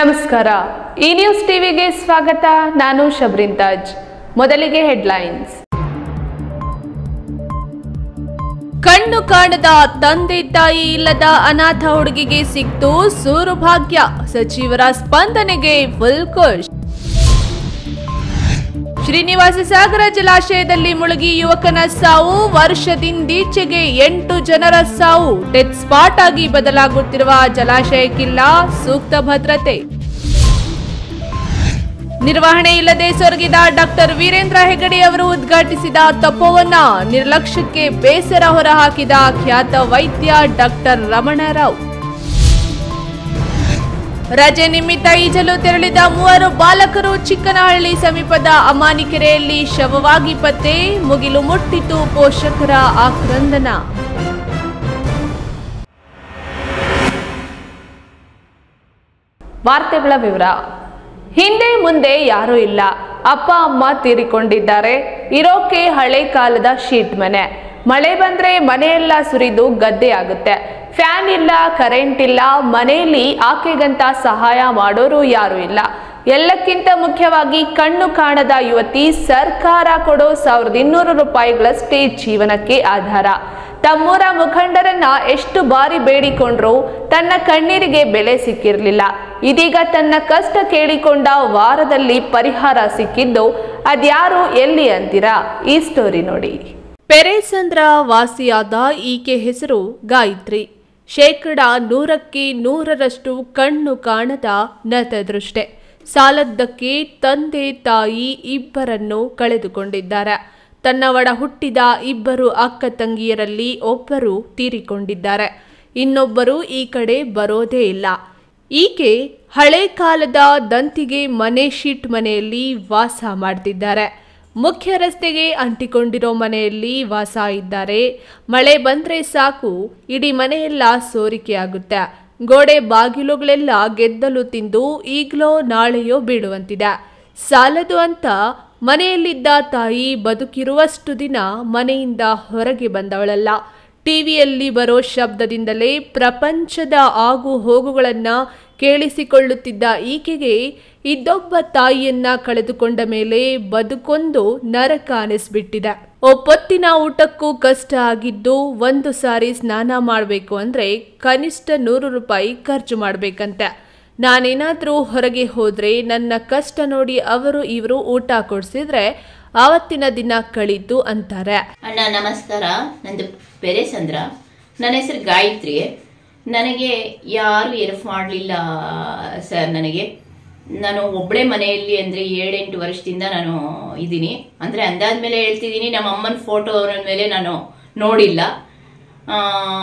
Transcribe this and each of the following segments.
ನಮಸ್ಕಾರ ಈ ನ್ಯೂಸ್ ಟಿವಿಗೆ ಸ್ವಾಗತ ನಾನು ಶಬ್ರಿನ್ ತಾಜ್ ಮೊದಲಿಗೆ ಹೆಡ್ಲೈನ್ಸ್ ಕಣ್ಣು ಕಾಣದ ತಂದೆ ತಾಯಿ ಇಲ್ಲದ ಅನಾಥ ಹುಡುಗಿಗೆ ಸಿಕ್ತು ಸೂರು ಭಾಗ್ಯ ಸಚಿವರ ಸ್ಪಂದನೆಗೆ ಫುಲ್ ಖುಷ್ ಶ್ರೀನಿವಾಸ ಸಾಗರ ಜಲಾಶಯದಲ್ಲಿ ಮುಳುಗಿ ಯುವಕನ ಸಾವು ವರ್ಷದಿಂದೀಚೆಗೆ ಎಂಟು ಜನರ ಸಾವು ಡೆತ್ ಸ್ಪಾಟ್ ಆಗಿ ಬದಲಾಗುತ್ತಿರುವ ಜಲಾಶಯಕ್ಕಿಲ್ಲ ಸೂಕ್ತ ಭದ್ರತೆ ನಿರ್ವಹಣೆ ಇಲ್ಲದೆ ಸೊರಗಿದ ಡಾಕ್ಟರ್ ವೀರೇಂದ್ರ ಹೆಗಡೆ ಅವರು ಉದ್ಘಾಟಿಸಿದ ತಪೋವನ ನಿರ್ಲಕ್ಷ್ಯಕ್ಕೆ ಬೇಸರ ಹೊರಹಾಕಿದ ಖ್ಯಾತ ವೈದ್ಯ ಡಾಕ್ಟರ್ ರಮಣರಾವ್ ರಜೆ ನಿಮಿತ್ತ ಈಜಲು ತೆರಳಿದ ಮೂವರು ಬಾಲಕರು ಚಿಕ್ಕನಹಳ್ಳಿ ಸಮೀಪದ ಅಮಾನಿಕೆರೆಯಲ್ಲಿ ಶವವಾಗಿ ಪತ್ತೆ ಮುಗಿಲು ಮುಟ್ಟಿತು ಪೋಷಕರ ಆಕ್ರಂದನ ವಾರ್ತೆಗಳ ವಿವರ ಹಿಂದೆ ಮುಂದೆ ಯಾರೂ ಇಲ್ಲ ಅಪ್ಪ ಅಮ್ಮ ತೀರಿಕೊಂಡಿದ್ದಾರೆ ಇರೋಕೆ ಹಳೆ ಕಾಲದ ಶೀಟ್ ಮನೆ ಮಳೆ ಬಂದ್ರೆ ಮನೆಯೆಲ್ಲ ಸುರಿದು ಗದ್ದೆ ಆಗುತ್ತೆ ಫ್ಯಾನ್ ಇಲ್ಲ ಕರೆಂಟ್ ಇಲ್ಲ ಮನೆಯಲ್ಲಿ ಆಕೆಗಂತ ಸಹಾಯ ಮಾಡೋರು ಯಾರು ಇಲ್ಲ ಎಲ್ಲಕ್ಕಿಂತ ಮುಖ್ಯವಾಗಿ ಕಣ್ಣು ಕಾಣದ ಯುವತಿ ಸರ್ಕಾರ ಕೊಡೋ ಸಾವಿರದ ಇನ್ನೂರು ರೂಪಾಯಿಗಳಷ್ಟೇ ಜೀವನಕ್ಕೆ ಆಧಾರ ತಮ್ಮೂರ ಮುಖಂಡರನ್ನ ಎಷ್ಟು ಬಾರಿ ಬೇಡಿಕೊಂಡ್ರೂ ತನ್ನ ಕಣ್ಣೀರಿಗೆ ಬೆಲೆ ಸಿಕ್ಕಿರಲಿಲ್ಲ ಇದೀಗ ತನ್ನ ಕಷ್ಟ ಕೇಳಿಕೊಂಡ ವಾರದಲ್ಲಿ ಪರಿಹಾರ ಸಿಕ್ಕಿದ್ದು ಅದ್ಯಾರು ಎಲ್ಲಿ ಅಂತೀರಾ ಈ ಸ್ಟೋರಿ ನೋಡಿ ಪೆರೇಸಂದ್ರ ವಾಸಿಯಾದ ಈಕೆ ಹೆಸರು ಗಾಯತ್ರಿ ಶೇಕಡ ನೂರಕ್ಕೆ ನೂರರಷ್ಟು ಕಣ್ಣು ಕಾಣದ ನತದೃಷ್ಟೆ ಸಾಲದ್ದಕ್ಕೆ ತಂದೆ ತಾಯಿ ಇಬ್ಬರನ್ನು ಕಳೆದುಕೊಂಡಿದ್ದಾರೆ ತನ್ನ ಒಡ ಹುಟ್ಟಿದ ಇಬ್ಬರು ಅಕ್ಕ ತಂಗಿಯರಲ್ಲಿ ಒಬ್ಬರು ತೀರಿಕೊಂಡಿದ್ದಾರೆ ಇನ್ನೊಬ್ಬರು ಈ ಕಡೆ ಬರೋದೇ ಇಲ್ಲ ಈಕೆ ಹಳೆ ಕಾಲದ ದಂತಿಗೆ ಮನೆ ಶೀಟ್ ಮನೆಯಲ್ಲಿ ವಾಸ ಮಾಡ್ತಿದ್ದಾರೆ ಮುಖ್ಯ ರಸ್ತೆಗೆ ಅಂಟಿಕೊಂಡಿರೋ ಮನೆಯಲ್ಲಿ ವಾಸ ಇದ್ದಾರೆ ಮಳೆ ಬಂದ್ರೆ ಸಾಕು ಇಡೀ ಮನೆಯೆಲ್ಲ ಸೋರಿಕೆ ಆಗುತ್ತೆ ಗೋಡೆ ಬಾಗಿಲುಗಳೆಲ್ಲ ಗೆದ್ದಲು ತಿಂದು ಈಗಲೋ ನಾಳೆಯೋ ಬೀಳುವಂತಿದೆ ಸಾಲದು ಅಂತ ಮನೆಯಲ್ಲಿದ್ದ ತಾಯಿ ಬದುಕಿರುವಷ್ಟು ದಿನ ಮನೆಯಿಂದ ಹೊರಗೆ ಬಂದವಳಲ್ಲ ಟಿವಿಯಲ್ಲಿ ಬರೋ ಶಬ್ದದಿಂದಲೇ ಪ್ರಪಂಚದ ಆಗು ಹೋಗುಗಳನ್ನ ಕೇಳಿಸಿಕೊಳ್ಳುತ್ತಿದ್ದ ಈಕೆಗೆ ಇದ್ದೊಬ್ಬ ತಾಯಿಯನ್ನ ಕಳೆದುಕೊಂಡ ಮೇಲೆ ಬದುಕೊಂದು ನರಕ ಅನಿಸ್ಬಿಟ್ಟಿದೆ ಒಪ್ಪೊತ್ತಿನ ಊಟಕ್ಕೂ ಕಷ್ಟ ಆಗಿದ್ದು ಒಂದು ಸಾರಿ ಸ್ನಾನ ಮಾಡಬೇಕು ಅಂದ್ರೆ ಕನಿಷ್ಠ ನೂರು ರೂಪಾಯಿ ಖರ್ಚು ಮಾಡ್ಬೇಕಂತೆ ನಾನೇನಾದ್ರೂ ಹೊರಗೆ ಹೋದ್ರೆ ನನ್ನ ಕಷ್ಟ ನೋಡಿ ಅವರು ಇವರು ಊಟ ಕೊಡ್ಸಿದ್ರೆ ಆವತ್ತಿನ ದಿನ ಕಳೀತು ಅಂತಾರೆ ಅಣ್ಣ ನಮಸ್ಕಾರ ನಂದು ಪೆರೇಸಂದ್ರ ನನ್ನ ಹೆಸರು ಗಾಯತ್ರಿ ನನಗೆ ಯಾರು ಹೆಲ್ಪ್ ಮಾಡಲಿಲ್ಲ ಸರ್ ನನಗೆ ನಾನು ಒಬ್ಬಳೇ ಮನೆಯಲ್ಲಿ ಅಂದರೆ ಏಳೆಂಟು ವರ್ಷದಿಂದ ನಾನು ಇದ್ದೀನಿ ಅಂದರೆ ಅಂದಾದ್ಮೇಲೆ ಹೇಳ್ತಿದ್ದೀನಿ ನಮ್ಮ ಅಮ್ಮನ ಫೋಟೋ ಮೇಲೆ ನಾನು ನೋಡಿಲ್ಲ ಆ,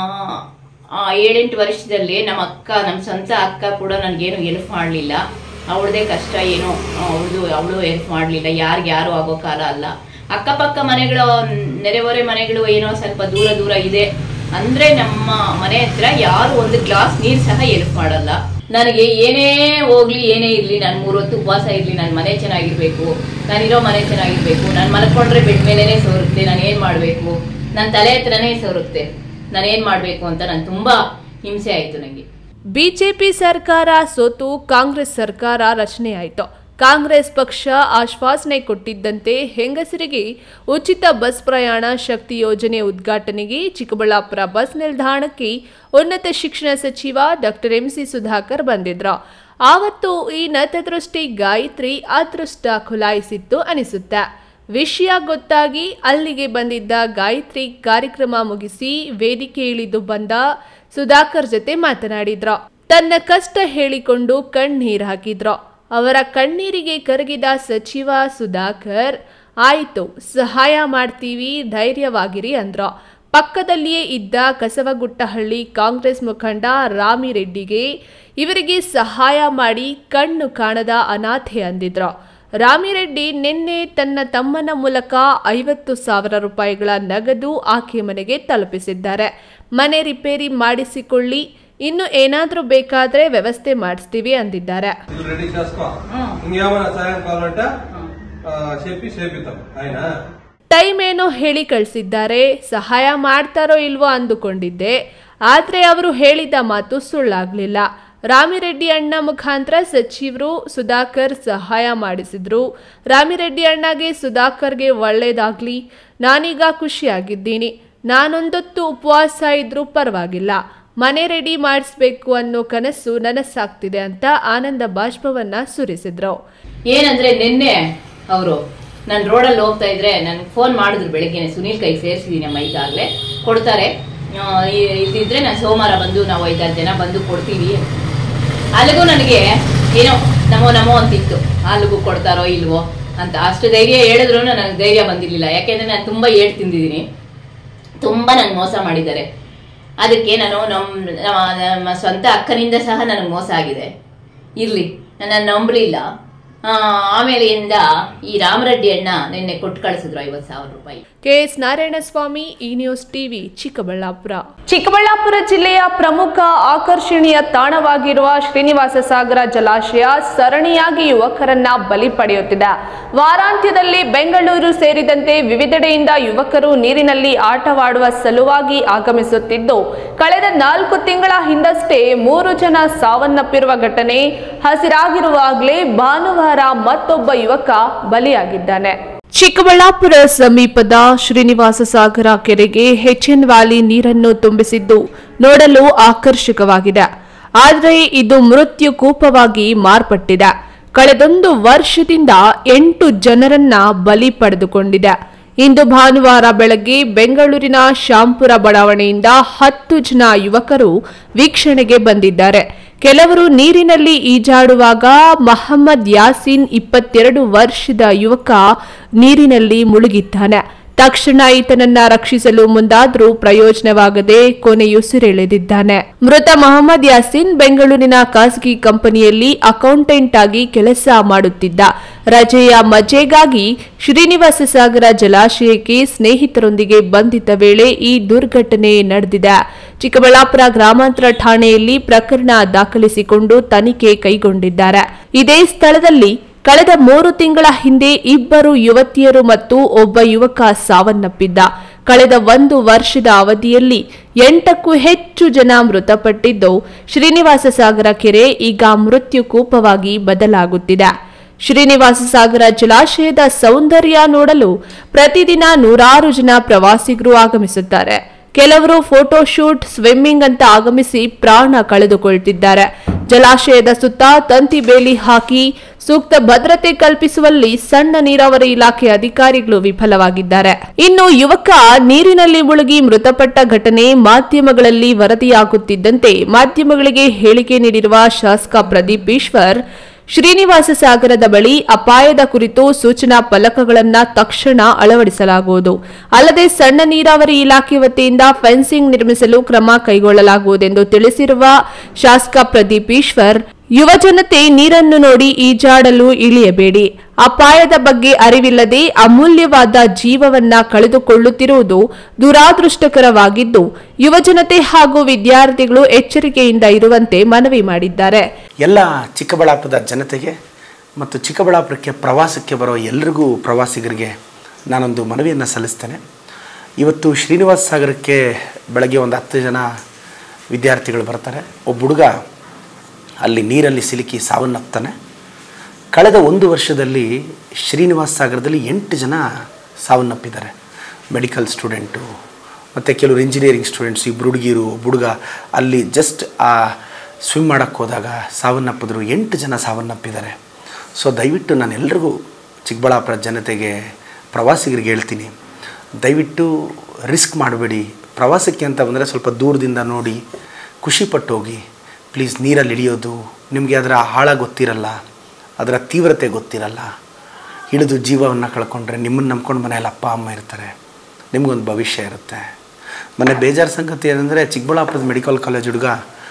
ಆ ಏಳೆಂಟು ವರ್ಷದಲ್ಲಿ ನಮ್ಮ ಅಕ್ಕ ನಮ್ಮ ಸ್ವಂತ ಅಕ್ಕ ಕೂಡ ನನಗೇನು ಹೆಲ್ಪ್ ಮಾಡಲಿಲ್ಲ ಅವಳದೇ ಕಷ್ಟ ಏನೋ ಅವಳದು ಅವಳು ಹೆಲ್ಪ್ ಮಾಡಲಿಲ್ಲ ಯಾರಿಗೆ ಯಾರು ಆಗೋ ಕಾಲ ಅಲ್ಲ ಅಕ್ಕಪಕ್ಕ ಮನೆಗಳು ನೆರೆಹೊರೆ ಮನೆಗಳು ಏನೋ ಸ್ವಲ್ಪ ದೂರ ದೂರ ಇದೆ ಅಂದ್ರೆ ನಮ್ಮ ಮನೆ ಹತ್ರ ಯಾರು ಒಂದು ಗ್ಲಾಸ್ ನೀರ್ ಸಹ ಹೆಲ್ಪ್ ಮಾಡಲ್ಲ ನನಗೆ ಏನೇ ಹೋಗ್ಲಿ ಏನೇ ಇರ್ಲಿ ನಾನು ಮೂರೊತ್ತು ಉಪವಾಸ ಇರ್ಲಿ ನನ್ನ ಮನೆ ಚೆನ್ನಾಗಿರ್ಬೇಕು ನಾನಿರೋ ಮನೆ ಚೆನ್ನಾಗಿರ್ಬೇಕು ನಾನು ಮಲ್ಕೊಂಡ್ರೆ ಬೆಡ್ ಮೇಲೇನೆ ಸೋರುತ್ತೆ ನಾನು ಏನ್ ಮಾಡ್ಬೇಕು ನನ್ನ ತಲೆ ಹತ್ರನೇ ಸೋರುತ್ತೆ ನಾನು ಏನ್ ಮಾಡ್ಬೇಕು ಅಂತ ನಾನು ತುಂಬಾ ಹಿಂಸೆ ಆಯ್ತು ನನಗೆ ಬಿಜೆಪಿ ಸರ್ಕಾರ ಸೋತು ಕಾಂಗ್ರೆಸ್ ಸರ್ಕಾರ ರಚನೆಯಾಯಿತು ಕಾಂಗ್ರೆಸ್ ಪಕ್ಷ ಆಶ್ವಾಸನೆ ಕೊಟ್ಟಿದ್ದಂತೆ ಹೆಂಗಸರಿಗೆ ಉಚಿತ ಬಸ್ ಪ್ರಯಾಣ ಶಕ್ತಿ ಯೋಜನೆ ಉದ್ಘಾಟನೆಗೆ ಚಿಕ್ಕಬಳ್ಳಾಪುರ ಬಸ್ ನಿಲ್ದಾಣಕ್ಕೆ ಉನ್ನತ ಶಿಕ್ಷಣ ಸಚಿವ ಡಾಕ್ಟರ್ ಎಂಸಿ ಸುಧಾಕರ್ ಬಂದಿದ್ರು ಆವತ್ತು ಈ ನತದೃಷ್ಟಿ ಗಾಯತ್ರಿ ಅದೃಷ್ಟ ಖುಲಾಯಿಸಿತ್ತು ಅನಿಸುತ್ತೆ ವಿಷಯ ಗೊತ್ತಾಗಿ ಅಲ್ಲಿಗೆ ಬಂದಿದ್ದ ಗಾಯತ್ರಿ ಕಾರ್ಯಕ್ರಮ ಮುಗಿಸಿ ವೇದಿಕೆ ಇಳಿದು ಬಂದ ಸುಧಾಕರ್ ಜೊತೆ ಮಾತನಾಡಿದ್ರು ತನ್ನ ಕಷ್ಟ ಹೇಳಿಕೊಂಡು ಕಣ್ಣೀರ್ ಹಾಕಿದ್ರು ಅವರ ಕಣ್ಣೀರಿಗೆ ಕರಗಿದ ಸಚಿವ ಸುಧಾಕರ್ ಆಯ್ತು ಸಹಾಯ ಮಾಡ್ತೀವಿ ಧೈರ್ಯವಾಗಿರಿ ಅಂದ್ರು ಪಕ್ಕದಲ್ಲಿಯೇ ಇದ್ದ ಕಸವಗುಟ್ಟಹಳ್ಳಿ ಕಾಂಗ್ರೆಸ್ ಮುಖಂಡ ರಾಮಿರೆಡ್ಡಿಗೆ ಇವರಿಗೆ ಸಹಾಯ ಮಾಡಿ ಕಣ್ಣು ಕಾಣದ ಅನಾಥೆ ಅಂದಿದ್ರು ರಾಮಿರೆಡ್ಡಿ ನಿನ್ನೆ ತನ್ನ ತಮ್ಮನ ಮೂಲಕ ಐವತ್ತು ಸಾವಿರ ರೂಪಾಯಿಗಳ ನಗದು ಆಕೆ ಮನೆಗೆ ತಲುಪಿಸಿದ್ದಾರೆ ಮನೆ ರಿಪೇರಿ ಮಾಡಿಸಿಕೊಳ್ಳಿ ಇನ್ನು ಏನಾದರೂ ಬೇಕಾದ್ರೆ ವ್ಯವಸ್ಥೆ ಮಾಡಿಸ್ತೀವಿ ಅಂದಿದ್ದಾರೆ ఇది రెడీ చేసుకో ఇంకేమైనా సాయం కావాలంటే ఆ, చెప్పి చేపిద్దాం ఆయన ಟೈಮ್ ಏನೋ ಹೇಳಿ ಕಳಿಸಿದ್ದಾರೆ ಸಹಾಯ ಮಾಡ್ತಾರೋ ಇಲ್ವೋ ಅಂದುಕೊಂಡಿದ್ದೆ ಆದರೆ ಅವರು ಹೇಳಿದ ಮಾತು ಸುಳ್ಳಾಗ್ಲಿಲ್ಲ ರಾಮಿರೆಡ್ಡಿ ಅಣ್ಣ ಮುಖಾಂತರ ಸಚಿವರು ಸುಧಾಕರ್ ಸಹಾಯ ಮಾಡಿಸಿದ್ರು ರಾಮಿರೆಡ್ಡಿ ಅಣ್ಣಗೆ ಸುಧಾಕರ್ಗೆ ಒಳ್ಳೇದಾಗ್ಲಿ ನಾನೀಗ ಖುಷಿಯಾಗಿದ್ದೀನಿ ನಾನೊಂದೊತ್ತು ಉಪವಾಸ ಇದ್ರೂ ಪರವಾಗಿಲ್ಲ ಮನೆ ರೆಡಿ ಮಾಡಿಸ್ಬೇಕು ಅನ್ನೋ ಕನಸು ನನಸಾಗ್ತಿದೆ ಅಂತ ಆನಂದ ಬಾಷ್ಪವನ್ನ ಸುರಿಸಿದ್ರು ಏನಂದ್ರೆ ನಿನ್ನೆ ಅವರು ನಾನು ರೋಡಲ್ಲಿ ಹೋಗ್ತಾ ಇದ್ರೆ ನನ್ಗೆ ಫೋನ್ ಮಾಡಿದ್ರು ಬೆಳಗ್ಗೆನೆ ಸುನೀಲ್ ಕೈ ಸೇರಿಸಿದೀನಿ ಅಮ್ಮ ಈಗಾಗಲೇ ಕೊಡ್ತಾರೆ ಆ, ಇ- ಇದಿದ್ರೆ ನಾನು ಸೋಮವಾರ ಬಂದು ನಾವು ಐದಾರು ಜನ ಬಂದು ಕೊಡ್ತೀವಿ ಅಲ್ಲಿಗೂ ನನಗೆ ಏನೋ ನಮೋ ನಮೋ ಅಂತಿತ್ತು ಅಲ್ಲಿಗೂ ಕೊಡ್ತಾರೋ ಇಲ್ವೋ ಅಂತ ಅಷ್ಟು ಧೈರ್ಯ ಹೇಳಿದ್ರು ನನಗೆ ಧೈರ್ಯ ಬಂದಿರಲಿಲ್ಲ ಯಾಕೆಂದ್ರೆ ನಾನು ತುಂಬಾ ಏಟ್ ತಿಂದಿದ್ದೀನಿ ತುಂಬಾ ನನ್ಗೆ ಮೋಸ ಮಾಡಿದ್ದಾರೆ ಅದಕ್ಕೆ ನಾನು ನಮ್ಮ ನಮ್ಮ- ನಮ್ಮ ಸ್ವಂತ ಅಕ್ಕನಿಂದ ಸಹ ನನಗೆ ಮೋಸ ಆಗಿದೆ ಇರ್ಲಿ ನನ್ನ ನಂಬಲಿಲ್ಲ ಆಮೇಲೆ ಇಂದ ಈ ರಾಮರೆಡ್ಡಿ ಅಣ್ಣ ನಿನ್ನೆ ಕೊಟ್ಟು ಕಳಿಸಿದ್ರು ಐವತ್ತು ಸಾವಿರ ರೂಪಾಯಿ ಕೆಎಸ್ ನಾರಾಯಣಸ್ವಾಮಿ ಈ ನ್ಯೂಸ್ ಟಿವಿ ಚಿಕ್ಕಬಳ್ಳಾಪುರ ಚಿಕ್ಕಬಳ್ಳಾಪುರ ಜಿಲ್ಲೆಯ ಪ್ರಮುಖ ಆಕರ್ಷಣೀಯ ತಾಣವಾಗಿರುವ ಶ್ರೀನಿವಾಸ ಸಾಗರ ಜಲಾಶಯ ಸರಣಿಯಾಗಿ ಯುವಕರನ್ನ ಬಲಿ ಪಡೆಯುತ್ತಿದೆ ವಾರಾಂತ್ಯದಲ್ಲಿ ಬೆಂಗಳೂರು ಸೇರಿದಂತೆ ವಿವಿಧೆಡೆಯಿಂದ ಯುವಕರು ನೀರಿನಲ್ಲಿ ಆಟವಾಡುವ ಸಲುವಾಗಿ ಆಗಮಿಸುತ್ತಿದ್ದು ಕಳೆದ ನಾಲ್ಕು ತಿಂಗಳ ಹಿಂದಷ್ಟೇ ಮೂರು ಜನ ಸಾವನ್ನಪ್ಪಿರುವ ಘಟನೆ ಹಸಿರಾಗಿರುವಾಗಲೇ ಭಾನುವಾರ ಮತ್ತೊಬ್ಬ ಯುವಕ ಬಲಿಯಾಗಿದ್ದಾನೆ ಚಿಕ್ಕಬಳ್ಳಾಪುರ ಸಮೀಪದ ಶ್ರೀನಿವಾಸ ಸಾಗರ ಕೆರೆಗೆ ಹೆಚ್ಎನ್ ವ್ಯಾಲಿ ನೀರನ್ನು ತುಂಬಿಸಿದ್ದು ನೋಡಲು ಆಕರ್ಷಕವಾಗಿದೆ ಆದರೆ ಇದು ಮೃತ್ಯು ಕೂಪವಾಗಿ ಮಾರ್ಪಟ್ಟಿದೆ ಕಳೆದೊಂದು ವರ್ಷದಿಂದ ಎಂಟು ಜನರನ್ನ ಬಲಿ ಪಡೆದುಕೊಂಡಿದೆ ಇಂದು ಭಾನುವಾರ ಬೆಳಗ್ಗೆ ಬೆಂಗಳೂರಿನ ಶಾಂಪುರ ಬಡಾವಣೆಯಿಂದ ಹತ್ತು ಜನ ಯುವಕರು ವೀಕ್ಷಣೆಗೆ ಬಂದಿದ್ದಾರೆ ಕೆಲವರು ನೀರಿನಲ್ಲಿ ಈಜಾಡುವಾಗ ಮಹಮ್ಮದ್ ಯಾಸೀನ್ ಇಪ್ಪತ್ತೆರಡು ವರ್ಷದ ಯುವಕ ನೀರಿನಲ್ಲಿ ಮುಳುಗಿದ್ದಾನೆ ತಕ್ಷಣ ಈತನನ್ನ ರಕ್ಷಿಸಲು ಮುಂದಾದ್ರೂ ಪ್ರಯೋಜನವಾಗದೆ ಕೊನೆಯುಸಿರೆಳೆದಿದ್ದಾನೆ ಮೃತ ಮೊಹಮ್ಮದ್ ಯಾಸೀನ್ ಬೆಂಗಳೂರಿನ ಖಾಸಗಿ ಕಂಪನಿಯಲ್ಲಿ ಅಕೌಂಟೆಂಟ್ ಆಗಿ ಕೆಲಸ ಮಾಡುತ್ತಿದ್ದ ರಜೆಯ ಮಜೆಗಾಗಿ ಶ್ರೀನಿವಾಸ ಸಾಗರ ಜಲಾಶಯಕ್ಕೆ ಸ್ನೇಹಿತರೊಂದಿಗೆ ಬಂದಿದ್ದ ವೇಳೆ ಈ ದುರ್ಘಟನೆ ನಡೆದಿದೆ ಚಿಕ್ಕಬಳ್ಳಾಪುರ ಗ್ರಾಮಾಂತರ ಠಾಣೆಯಲ್ಲಿ ಪ್ರಕರಣ ದಾಖಲಿಸಿಕೊಂಡು ತನಿಖೆ ಕೈಗೊಂಡಿದ್ದಾರೆ ಇದೇ ಸ್ಥಳದಲ್ಲಿ ಕಳೆದ ಮೂರು ತಿಂಗಳ ಹಿಂದೆ ಇಬ್ಬರು ಯುವತಿಯರು ಮತ್ತು ಒಬ್ಬ ಯುವಕ ಸಾವನ್ನಪ್ಪಿದ್ದ ಕಳೆದ ಒಂದು ವರ್ಷದ ಅವಧಿಯಲ್ಲಿ ಎಂಟಕ್ಕೂ ಹೆಚ್ಚು ಜನ ಮೃತಪಟ್ಟಿದ್ದು ಶ್ರೀನಿವಾಸ ಸಾಗರ ಕೆರೆ ಈಗ ಮೃತ್ಯು ಕೂಪವಾಗಿ ಬದಲಾಗುತ್ತಿದೆ ಶ್ರೀನಿವಾಸ ಸಾಗರ ಜಲಾಶಯದ ಸೌಂದರ್ಯ ನೋಡಲು ಪ್ರತಿದಿನ ನೂರಾರು ಜನ ಪ್ರವಾಸಿಗರು ಆಗಮಿಸುತ್ತಾರೆ ಕೆಲವರು ಫೋಟೋಶೂಟ್ ಸ್ವಿಮ್ಮಿಂಗ್ ಅಂತ ಆಗಮಿಸಿ ಪ್ರಾಣ ಕಳೆದುಕೊಳ್ತಿದ್ದಾರೆ ಜಲಾಶಯದ ಸುತ್ತ ತಂತಿ ಬೇಲಿ ಹಾಕಿ ಸೂಕ್ತ ಭದ್ರತೆ ಕಲ್ಪಿಸುವಲ್ಲಿ ಸಣ್ಣ ನೀರಾವರಿ ಇಲಾಖೆ ಅಧಿಕಾರಿಗಳು ವಿಫಲವಾಗಿದ್ದಾರೆ ಇನ್ನು ಯುವಕ ನೀರಿನಲ್ಲಿ ಮುಳುಗಿ ಮೃತಪಟ್ಟ ಘಟನೆ ಮಾಧ್ಯಮಗಳಲ್ಲಿ ವರದಿಯಾಗುತ್ತಿದ್ದಂತೆ ಮಾಧ್ಯಮಗಳಿಗೆ ಹೇಳಿಕೆ ನೀಡಿರುವ ಶಾಸಕ ಪ್ರದೀಪ್ ಈಶ್ವರ್ ಶ್ರೀನಿವಾಸ ಸಾಗರದ ಬಳಿ ಅಪಾಯದ ಕುರಿತು ಸೂಚನಾ ಫಲಕಗಳನ್ನ ತಕ್ಷಣ ಅಳವಡಿಸಲಾಗುವುದು ಅಲ್ಲದೆ ಸಣ್ಣ ನೀರಾವರಿ ಇಲಾಖೆ ವತಿಯಿಂದ ಫೆನ್ಸಿಂಗ್ ನಿರ್ಮಿಸಲು ಕ್ರಮ ಕೈಗೊಳ್ಳಲಾಗುವುದೆಂದು ತಿಳಿಸಿರುವ ಶಾಸಕ ಪ್ರದೀಪ್ ಈಶ್ವರ್ ಯುವ ಜನತೆ ನೀರನ್ನು ನೋಡಿ ಈಜಾಡಲು ಇಳಿಯಬೇಡಿ ಅಪಾಯದ ಬಗ್ಗೆ ಅರಿವಿಲ್ಲದೆ ಅಮೂಲ್ಯವಾದ ಜೀವವನ್ನ ಕಳೆದುಕೊಳ್ಳುತ್ತಿರುವುದು ದುರಾದೃಷ್ಟಕರವಾಗಿದ್ದು ಯುವಜನತೆ ಹಾಗೂ ವಿದ್ಯಾರ್ಥಿಗಳು ಎಚ್ಚರಿಕೆಯಿಂದ ಇರುವಂತೆ ಮನವಿ ಮಾಡಿದ್ದಾರೆ ಎಲ್ಲ ಚಿಕ್ಕಬಳ್ಳಾಪುರದ ಜನತೆಗೆ ಮತ್ತು ಚಿಕ್ಕಬಳ್ಳಾಪುರಕ್ಕೆ ಪ್ರವಾಸಕ್ಕೆ ಬರೋ ಎಲ್ರಿಗೂ ಪ್ರವಾಸಿಗರಿಗೆ ನಾನೊಂದು ಮನವಿಯನ್ನು ಸಲ್ಲಿಸ್ತೇನೆ ಇವತ್ತು ಶ್ರೀನಿವಾಸ ಸಾಗರಕ್ಕೆ ಬೆಳಗ್ಗೆ ಒಂದು ಹತ್ತು ಜನ ವಿದ್ಯಾರ್ಥಿಗಳು ಬರ್ತಾರೆ ಒಬ್ಬ ಹುಡುಗ ಅಲ್ಲಿ ನೀರಲ್ಲಿ ಸಿಲುಕಿ ಸಾವನ್ನಪ್ತಾನೆ ಕಳೆದ ಒಂದು ವರ್ಷದಲ್ಲಿ ಶ್ರೀನಿವಾಸ ಸಾಗರದಲ್ಲಿ ಎಂಟು ಜನ ಸಾವನ್ನಪ್ಪಿದ್ದಾರೆ ಮೆಡಿಕಲ್ ಸ್ಟೂಡೆಂಟು ಮತ್ತು ಕೆಲವರು ಇಂಜಿನಿಯರಿಂಗ್ ಸ್ಟೂಡೆಂಟ್ಸ್ ಇಬ್ಬರು ಹುಡುಗಿರು ಒಬ್ಬ ಹುಡುಗ ಅಲ್ಲಿ ಜಸ್ಟ್ ಆ ಸ್ವಿಮ್ ಮಾಡೋಕ್ಕೆ ಹೋದಾಗ ಸಾವನ್ನಪ್ಪಿದ್ರು ಎಂಟು ಜನ ಸಾವನ್ನಪ್ಪಿದ್ದಾರೆ ಸೊ ದಯವಿಟ್ಟು ನಾನು ಎಲ್ರಿಗೂ ಚಿಕ್ಕಬಳ್ಳಾಪುರ ಜನತೆಗೆ ಪ್ರವಾಸಿಗರಿಗೆ ಹೇಳ್ತೀನಿ ದಯವಿಟ್ಟು ರಿಸ್ಕ್ ಮಾಡಬೇಡಿ ಪ್ರವಾಸಕ್ಕೆ ಅಂತ ಬಂದರೆ ಸ್ವಲ್ಪ ದೂರದಿಂದ ನೋಡಿ ಖುಷಿಪಟ್ಟು ಹೋಗಿ ಪ್ಲೀಸ್ ನೀರಲ್ಲಿ ಇಳಿಯೋದು ನಿಮಗೆ ಅದರ ಆಳ ಗೊತ್ತಿರಲ್ಲ ಅದರ ತೀವ್ರತೆ ಗೊತ್ತಿರಲ್ಲ ಇಳಿದು ಜೀವವನ್ನು ಕಳ್ಕೊಂಡ್ರೆ ನಿಮ್ಮನ್ನು ನಂಬ್ಕೊಂಡು ಮನೆಯಲ್ಲಿ ಅಪ್ಪ ಅಮ್ಮ ಇರ್ತಾರೆ ನಿಮಗೊಂದು ಭವಿಷ್ಯ ಇರುತ್ತೆ ಮನೆ ಬೇಜಾರು ಸಂಗತಿ ಏನಂದರೆ ಚಿಕ್ಕಬಳ್ಳಾಪುರದ ಮೆಡಿಕಲ್ ಕಾಲೇಜ್ ಹುಡುಗ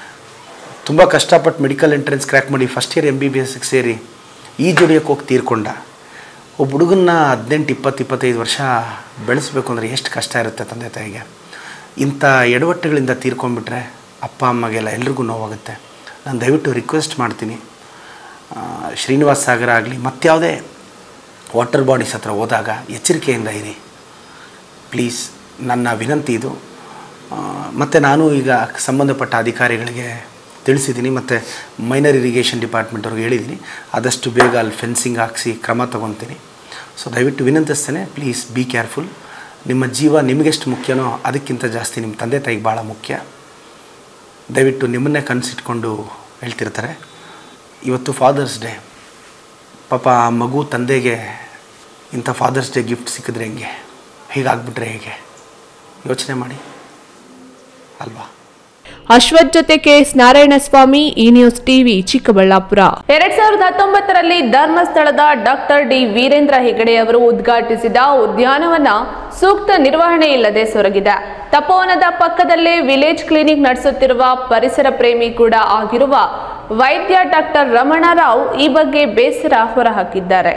ತುಂಬ ಕಷ್ಟಪಟ್ಟು ಮೆಡಿಕಲ್ ಎಂಟ್ರೆನ್ಸ್ ಕ್ರ್ಯಾಕ್ ಮಾಡಿ first year M B B ಎಸ್ಗೆ ಸೇರಿ ಈ ಜೋಡಿಯಕ್ಕೆ ಹೋಗಿ ತೀರ್ಕೊಂಡ ಒಬ್ಬ ಹುಡುಗನ್ನ ಹದಿನೆಂಟು ಇಪ್ಪತ್ತು ಇಪ್ಪತ್ತೈದು ವರ್ಷ ಬೆಳೆಸಬೇಕು ಅಂದರೆ ಎಷ್ಟು ಕಷ್ಟ ಇರುತ್ತೆ ತಂದೆ ತಾಯಿಗೆ ಇಂಥ ಎಡವಟ್ಟುಗಳಿಂದ ತೀರ್ಕೊಂಡ್ಬಿಟ್ರೆ ಅಪ್ಪ ಅಮ್ಮಗೆಲ್ಲ ಎಲ್ರಿಗೂ ನೋವಾಗುತ್ತೆ ನಾನು ದಯವಿಟ್ಟು ರಿಕ್ವೆಸ್ಟ್ ಮಾಡ್ತೀನಿ ಆ, ಶ್ರೀನಿವಾಸ್ ಸಾಗರ ಆಗಲಿ ಮತ್ಯಾವುದೇ ವಾಟರ್ ಬಾಡೀಸ್ ಹತ್ರ ಹೋದಾಗ ಎಚ್ಚರಿಕೆಯಿಂದ ಇರಿ ಪ್ಲೀಸ್ ನನ್ನ ವಿನಂತಿ ಇದು ಮತ್ತು ನಾನು ಈಗ ಸಂಬಂಧಪಟ್ಟ ಅಧಿಕಾರಿಗಳಿಗೆ ತಿಳಿಸಿದ್ದೀನಿ ಮತ್ತು ಮೈನರ್ ಇರಿಗೇಷನ್ ಡಿಪಾರ್ಟ್ಮೆಂಟ್ ಅವ್ರಿಗೆ ಹೇಳಿದ್ದೀನಿ ಆದಷ್ಟು ಬೇಗ ಅಲ್ಲಿ ಫೆನ್ಸಿಂಗ್ ಹಾಕ್ಸಿ ಕ್ರಮ ತೊಗೊತೀನಿ ಸೊ ದಯವಿಟ್ಟು ವಿನಂತಿಸ್ತೇನೆ ಪ್ಲೀಸ್ ಬಿ ಕೇರ್ಫುಲ್ ನಿಮ್ಮ ಜೀವ ನಿಮಗೆಷ್ಟು ಮುಖ್ಯನೋ ಅದಕ್ಕಿಂತ ಜಾಸ್ತಿ ನಿಮ್ಮ ತಂದೆ ತಾಯಿಗೆ ಭಾಳ ಮುಖ್ಯ ದಯವಿಟ್ಟು ನಿಮ್ಮನ್ನೇ ಕನಸಿಟ್ಕೊಂಡು ಹೇಳ್ತಿರ್ತಾರೆ ಇವತ್ತು ಫಾದರ್ಸ್ ಡೇ ಪಾಪ ಆ ಮಗು ತಂದೆಗೆ ಇಂಥ ಫಾದರ್ಸ್ ಡೇ ಗಿಫ್ಟ್ ಸಿಕ್ಕಿದ್ರೆ ಹೆಂಗೆ ಹೀಗಾಗ್ಬಿಟ್ರೆ ಹೇಗೆ ಯೋಚನೆ ಮಾಡಿ ಅಲ್ವಾ ಅಶ್ವಥ್ ಜೊತೆ ಕೆಎಸ್ ನಾರಾಯಣಸ್ವಾಮಿ ಈ ನ್ಯೂಸ್ ಟಿವಿ ಚಿಕ್ಕಬಳ್ಳಾಪುರ ಎರಡ್ ಸಾವಿರದ ಹತ್ತೊಂಬತ್ತರಲ್ಲಿ ಧರ್ಮಸ್ಥಳದ ಡಾಕ್ಟರ್ ಡಿ ವೀರೇಂದ್ರ ಹೆಗಡೆ ಅವರು ಉದ್ಘಾಟಿಸಿದ ಉದ್ಯಾನವನ ಸೂಕ್ತ ನಿರ್ವಹಣೆ ಇಲ್ಲದೆ ಸೊರಗಿದೆ ತಪೋವನದ ಪಕ್ಕದಲ್ಲೇ ವಿಲೇಜ್ ಕ್ಲಿನಿಕ್ ನಡೆಸುತ್ತಿರುವ ಪರಿಸರ ಪ್ರೇಮಿ ಕೂಡ ಆಗಿರುವ ವೈದ್ಯ ಡಾಕ್ಟರ್ ರಮಣರಾವ್ ಈ ಬಗ್ಗೆ ಬೇಸರ ಹೊರಹಾಕಿದ್ದಾರೆ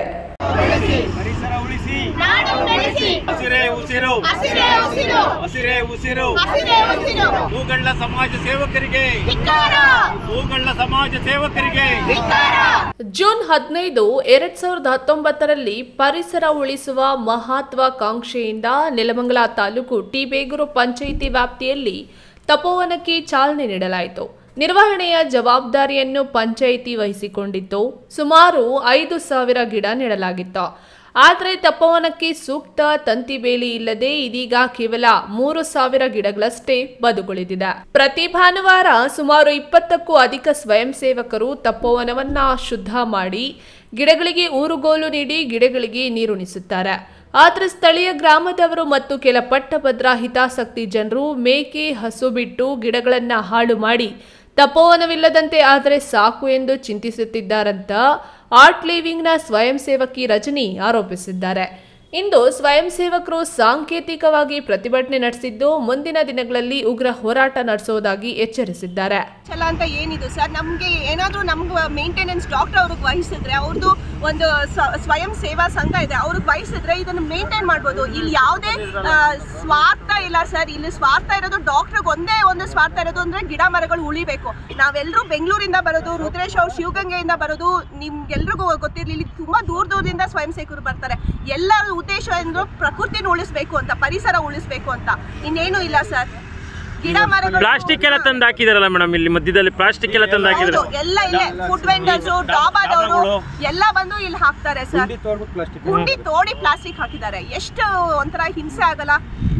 ಪರಿಸರ ಉಳಿಸಿ ನಾಡು ಬೆಳೆಸಿ ಹಸಿರೇ ಉಸಿರು ಹಸಿರೇ ಉಸಿರು ಹಸಿರೇ ಉಸಿರು ಹಸಿರೇ ಉಸಿರು ಹೂಗಳ್ಳ ಸಮಾಜ ಸೇವಕರಿಗೆ ಧಿಕ್ಕಾರ ಹೂಗಳ್ಳ ಸಮಾಜ ಸೇವಕರಿಗೆ ಧಿಕ್ಕಾರ ಜೂನ್ ಹದಿನೈದು ಎರಡ್ ಸಾವಿರದ ಹತ್ತೊಂಬತ್ತರಲ್ಲಿ ಪರಿಸರ ಉಳಿಸುವ ಮಹತ್ವಾಕಾಂಕ್ಷೆಯಿಂದ ನೆಲಮಂಗಲ ತಾಲೂಕು ಟಿ ಬೇಗೂರು ಪಂಚಾಯಿತಿ ವ್ಯಾಪ್ತಿಯಲ್ಲಿ ತಪೋವನಕ್ಕೆ ಚಾಲನೆ ನೀಡಲಾಯಿತು ನಿರ್ವಹಣೆಯ ಜವಾಬ್ದಾರಿಯನ್ನು ಪಂಚಾಯಿತಿ ವಹಿಸಿಕೊಂಡಿತ್ತು ಸುಮಾರು ಐದು ಸಾವಿರ ಗಿಡ ನೆಡಲಾಗಿತ್ತು ಆದರೆ ತಪೋವನಕ್ಕೆ ಸೂಕ್ತ ತಂತಿ ಬೇಲಿ ಇಲ್ಲದೆ ಇದೀಗ ಕೇವಲ ಮೂರು ಸಾವಿರ ಗಿಡಗಳಷ್ಟೇ ಬದುಕುಳಿದಿದೆ ಪ್ರತಿ ಭಾನುವಾರ ಸುಮಾರು ಇಪ್ಪತ್ತಕ್ಕೂ ಅಧಿಕ ಸ್ವಯಂ ಸೇವಕರು ತಪೋವನವನ್ನ ಶುದ್ಧ ಮಾಡಿ ಗಿಡಗಳಿಗೆ ಊರುಗೋಲು ನೀಡಿ ಗಿಡಗಳಿಗೆ ನೀರುಣಿಸುತ್ತಾರೆ ಆದರೆ ಸ್ಥಳೀಯ ಗ್ರಾಮದವರು ಮತ್ತು ಕೆಲ ಪಟ್ಟಭದ್ರ ಹಿತಾಸಕ್ತಿ ಜನರು ಮೇಕೆ ಹಸು ಬಿಟ್ಟು ಗಿಡಗಳನ್ನ ಹಾಳು ಮಾಡಿ ತಪೋವನವಿಲ್ಲದಂತೆ ಆದರೆ ಸಾಕು ಎಂದು ಚಿಂತಿಸುತ್ತಿದ್ದಾರಂತ ಆರ್ಟ್ ಲಿವಿಂಗ್ನ ಸ್ವಯಂ ಸೇವಕಿ ರಜನಿ ಆರೋಪಿಸಿದ್ದಾರೆ ಇಂದು ಸ್ವಯಂ ಸೇವಕರು ಸಾಂಕೇತಿಕವಾಗಿ ಪ್ರತಿಭಟನೆ ನಡೆಸಿದ್ದು ಮುಂದಿನ ದಿನಗಳಲ್ಲಿ ಉಗ್ರ ಹೋರಾಟ ನಡೆಸುವುದಾಗಿ ಎಚ್ಚರಿಸಿದ್ದಾರೆ ಛಲ ಅಂತ ಏನಿದು ಸರ್ ನಮಗೆ ಏನಾದರೂ ನಮ್ಗೆ ಮೇಂಟೆನೆನ್ಸ್ ಡಾಕ್ಟರ್ ಅವ್ರಿಗೆ ವಹಿಸಿದ್ರೆ ಅವ್ರದ್ದು ಒಂದು ಸ- ಸ್ವಯಂ ಸೇವಾ ಸಂಘ ಇದೆ ಅವ್ರಿಗೆ ವಹಿಸಿದ್ರೆ ಇದನ್ನು ಮೇಂಟೈನ್ ಮಾಡ್ಬೋದು ಇಲ್ಲಿ ಯಾವುದೇ ಆ, ಸ್ವಾರ್ಥ ಇಲ್ಲ ಸರ್ ಇಲ್ಲಿ ಸ್ವಾರ್ಥ ಇರೋದು ಡಾಕ್ಟ್ರಿಗೆ ಒಂದೇ ಒಂದು ಸ್ವಾರ್ಥ ಇರೋದು ಅಂದ್ರೆ ಗಿಡ ಮರಗಳು ಉಳಿಬೇಕು ನಾವೆಲ್ಲರೂ ಬೆಂಗಳೂರಿಂದ ಬರೋದು ರುದ್ರೇಶ್ ಅವ್ರು ಶಿವಗಂಗೆಯಿಂದ ಬರೋದು ನಿಮ್ಗೆಲ್ರಿಗೂ ಗೊತ್ತಿರಲಿ ಇಲ್ಲಿ ತುಂಬಾ ದೂರ ದೂರದಿಂದ ಸ್ವಯಂ ಸೇವಕರು ಬರ್ತಾರೆ ಎಲ್ಲರ ಉದ್ದೇಶ ಏನು ಪ್ರಕೃತಿನ ಉಳಿಸ್ಬೇಕು ಅಂತ ಪರಿಸರ ಉಳಿಸ್ಬೇಕು ಅಂತ ಇನ್ನೇನು ಇಲ್ಲ ಸರ್ ಗಿಡ ಮರಗಳು ಪ್ಲಾಸ್ಟಿಕ್ ಎಲ್ಲ ತಂದು ಹಾಕಿದಾರಲ್ಲ ಮೇಡಮ್ ಇಲ್ಲಿ ಮಧ್ಯದಲ್ಲಿ ಪ್ಲಾಸ್ಟಿಕ್ ಎಲ್ಲ ತಂದು ಹಾಕಿದ್ರೆ ಹೌದು, ಎಲ್ಲ ಇಲ್ಲೇ ಫುಡ್ ವೆಂಡರ್ಸ್ ಡಾಬಾದವರು ಎಲ್ಲ ಬಂದು ಇಲ್ಲಿ ಹಾಕ್ತಾರೆ ಸರ್ ಗುಂಡಿ ತೋಡಿ ಪ್ಲಾಸ್ಟಿಕ್ ಹಾಕಿದ್ದಾರೆ ಎಷ್ಟು ಒಂಥರ ಹಿಂಸೆ ಆಗಲ್ಲ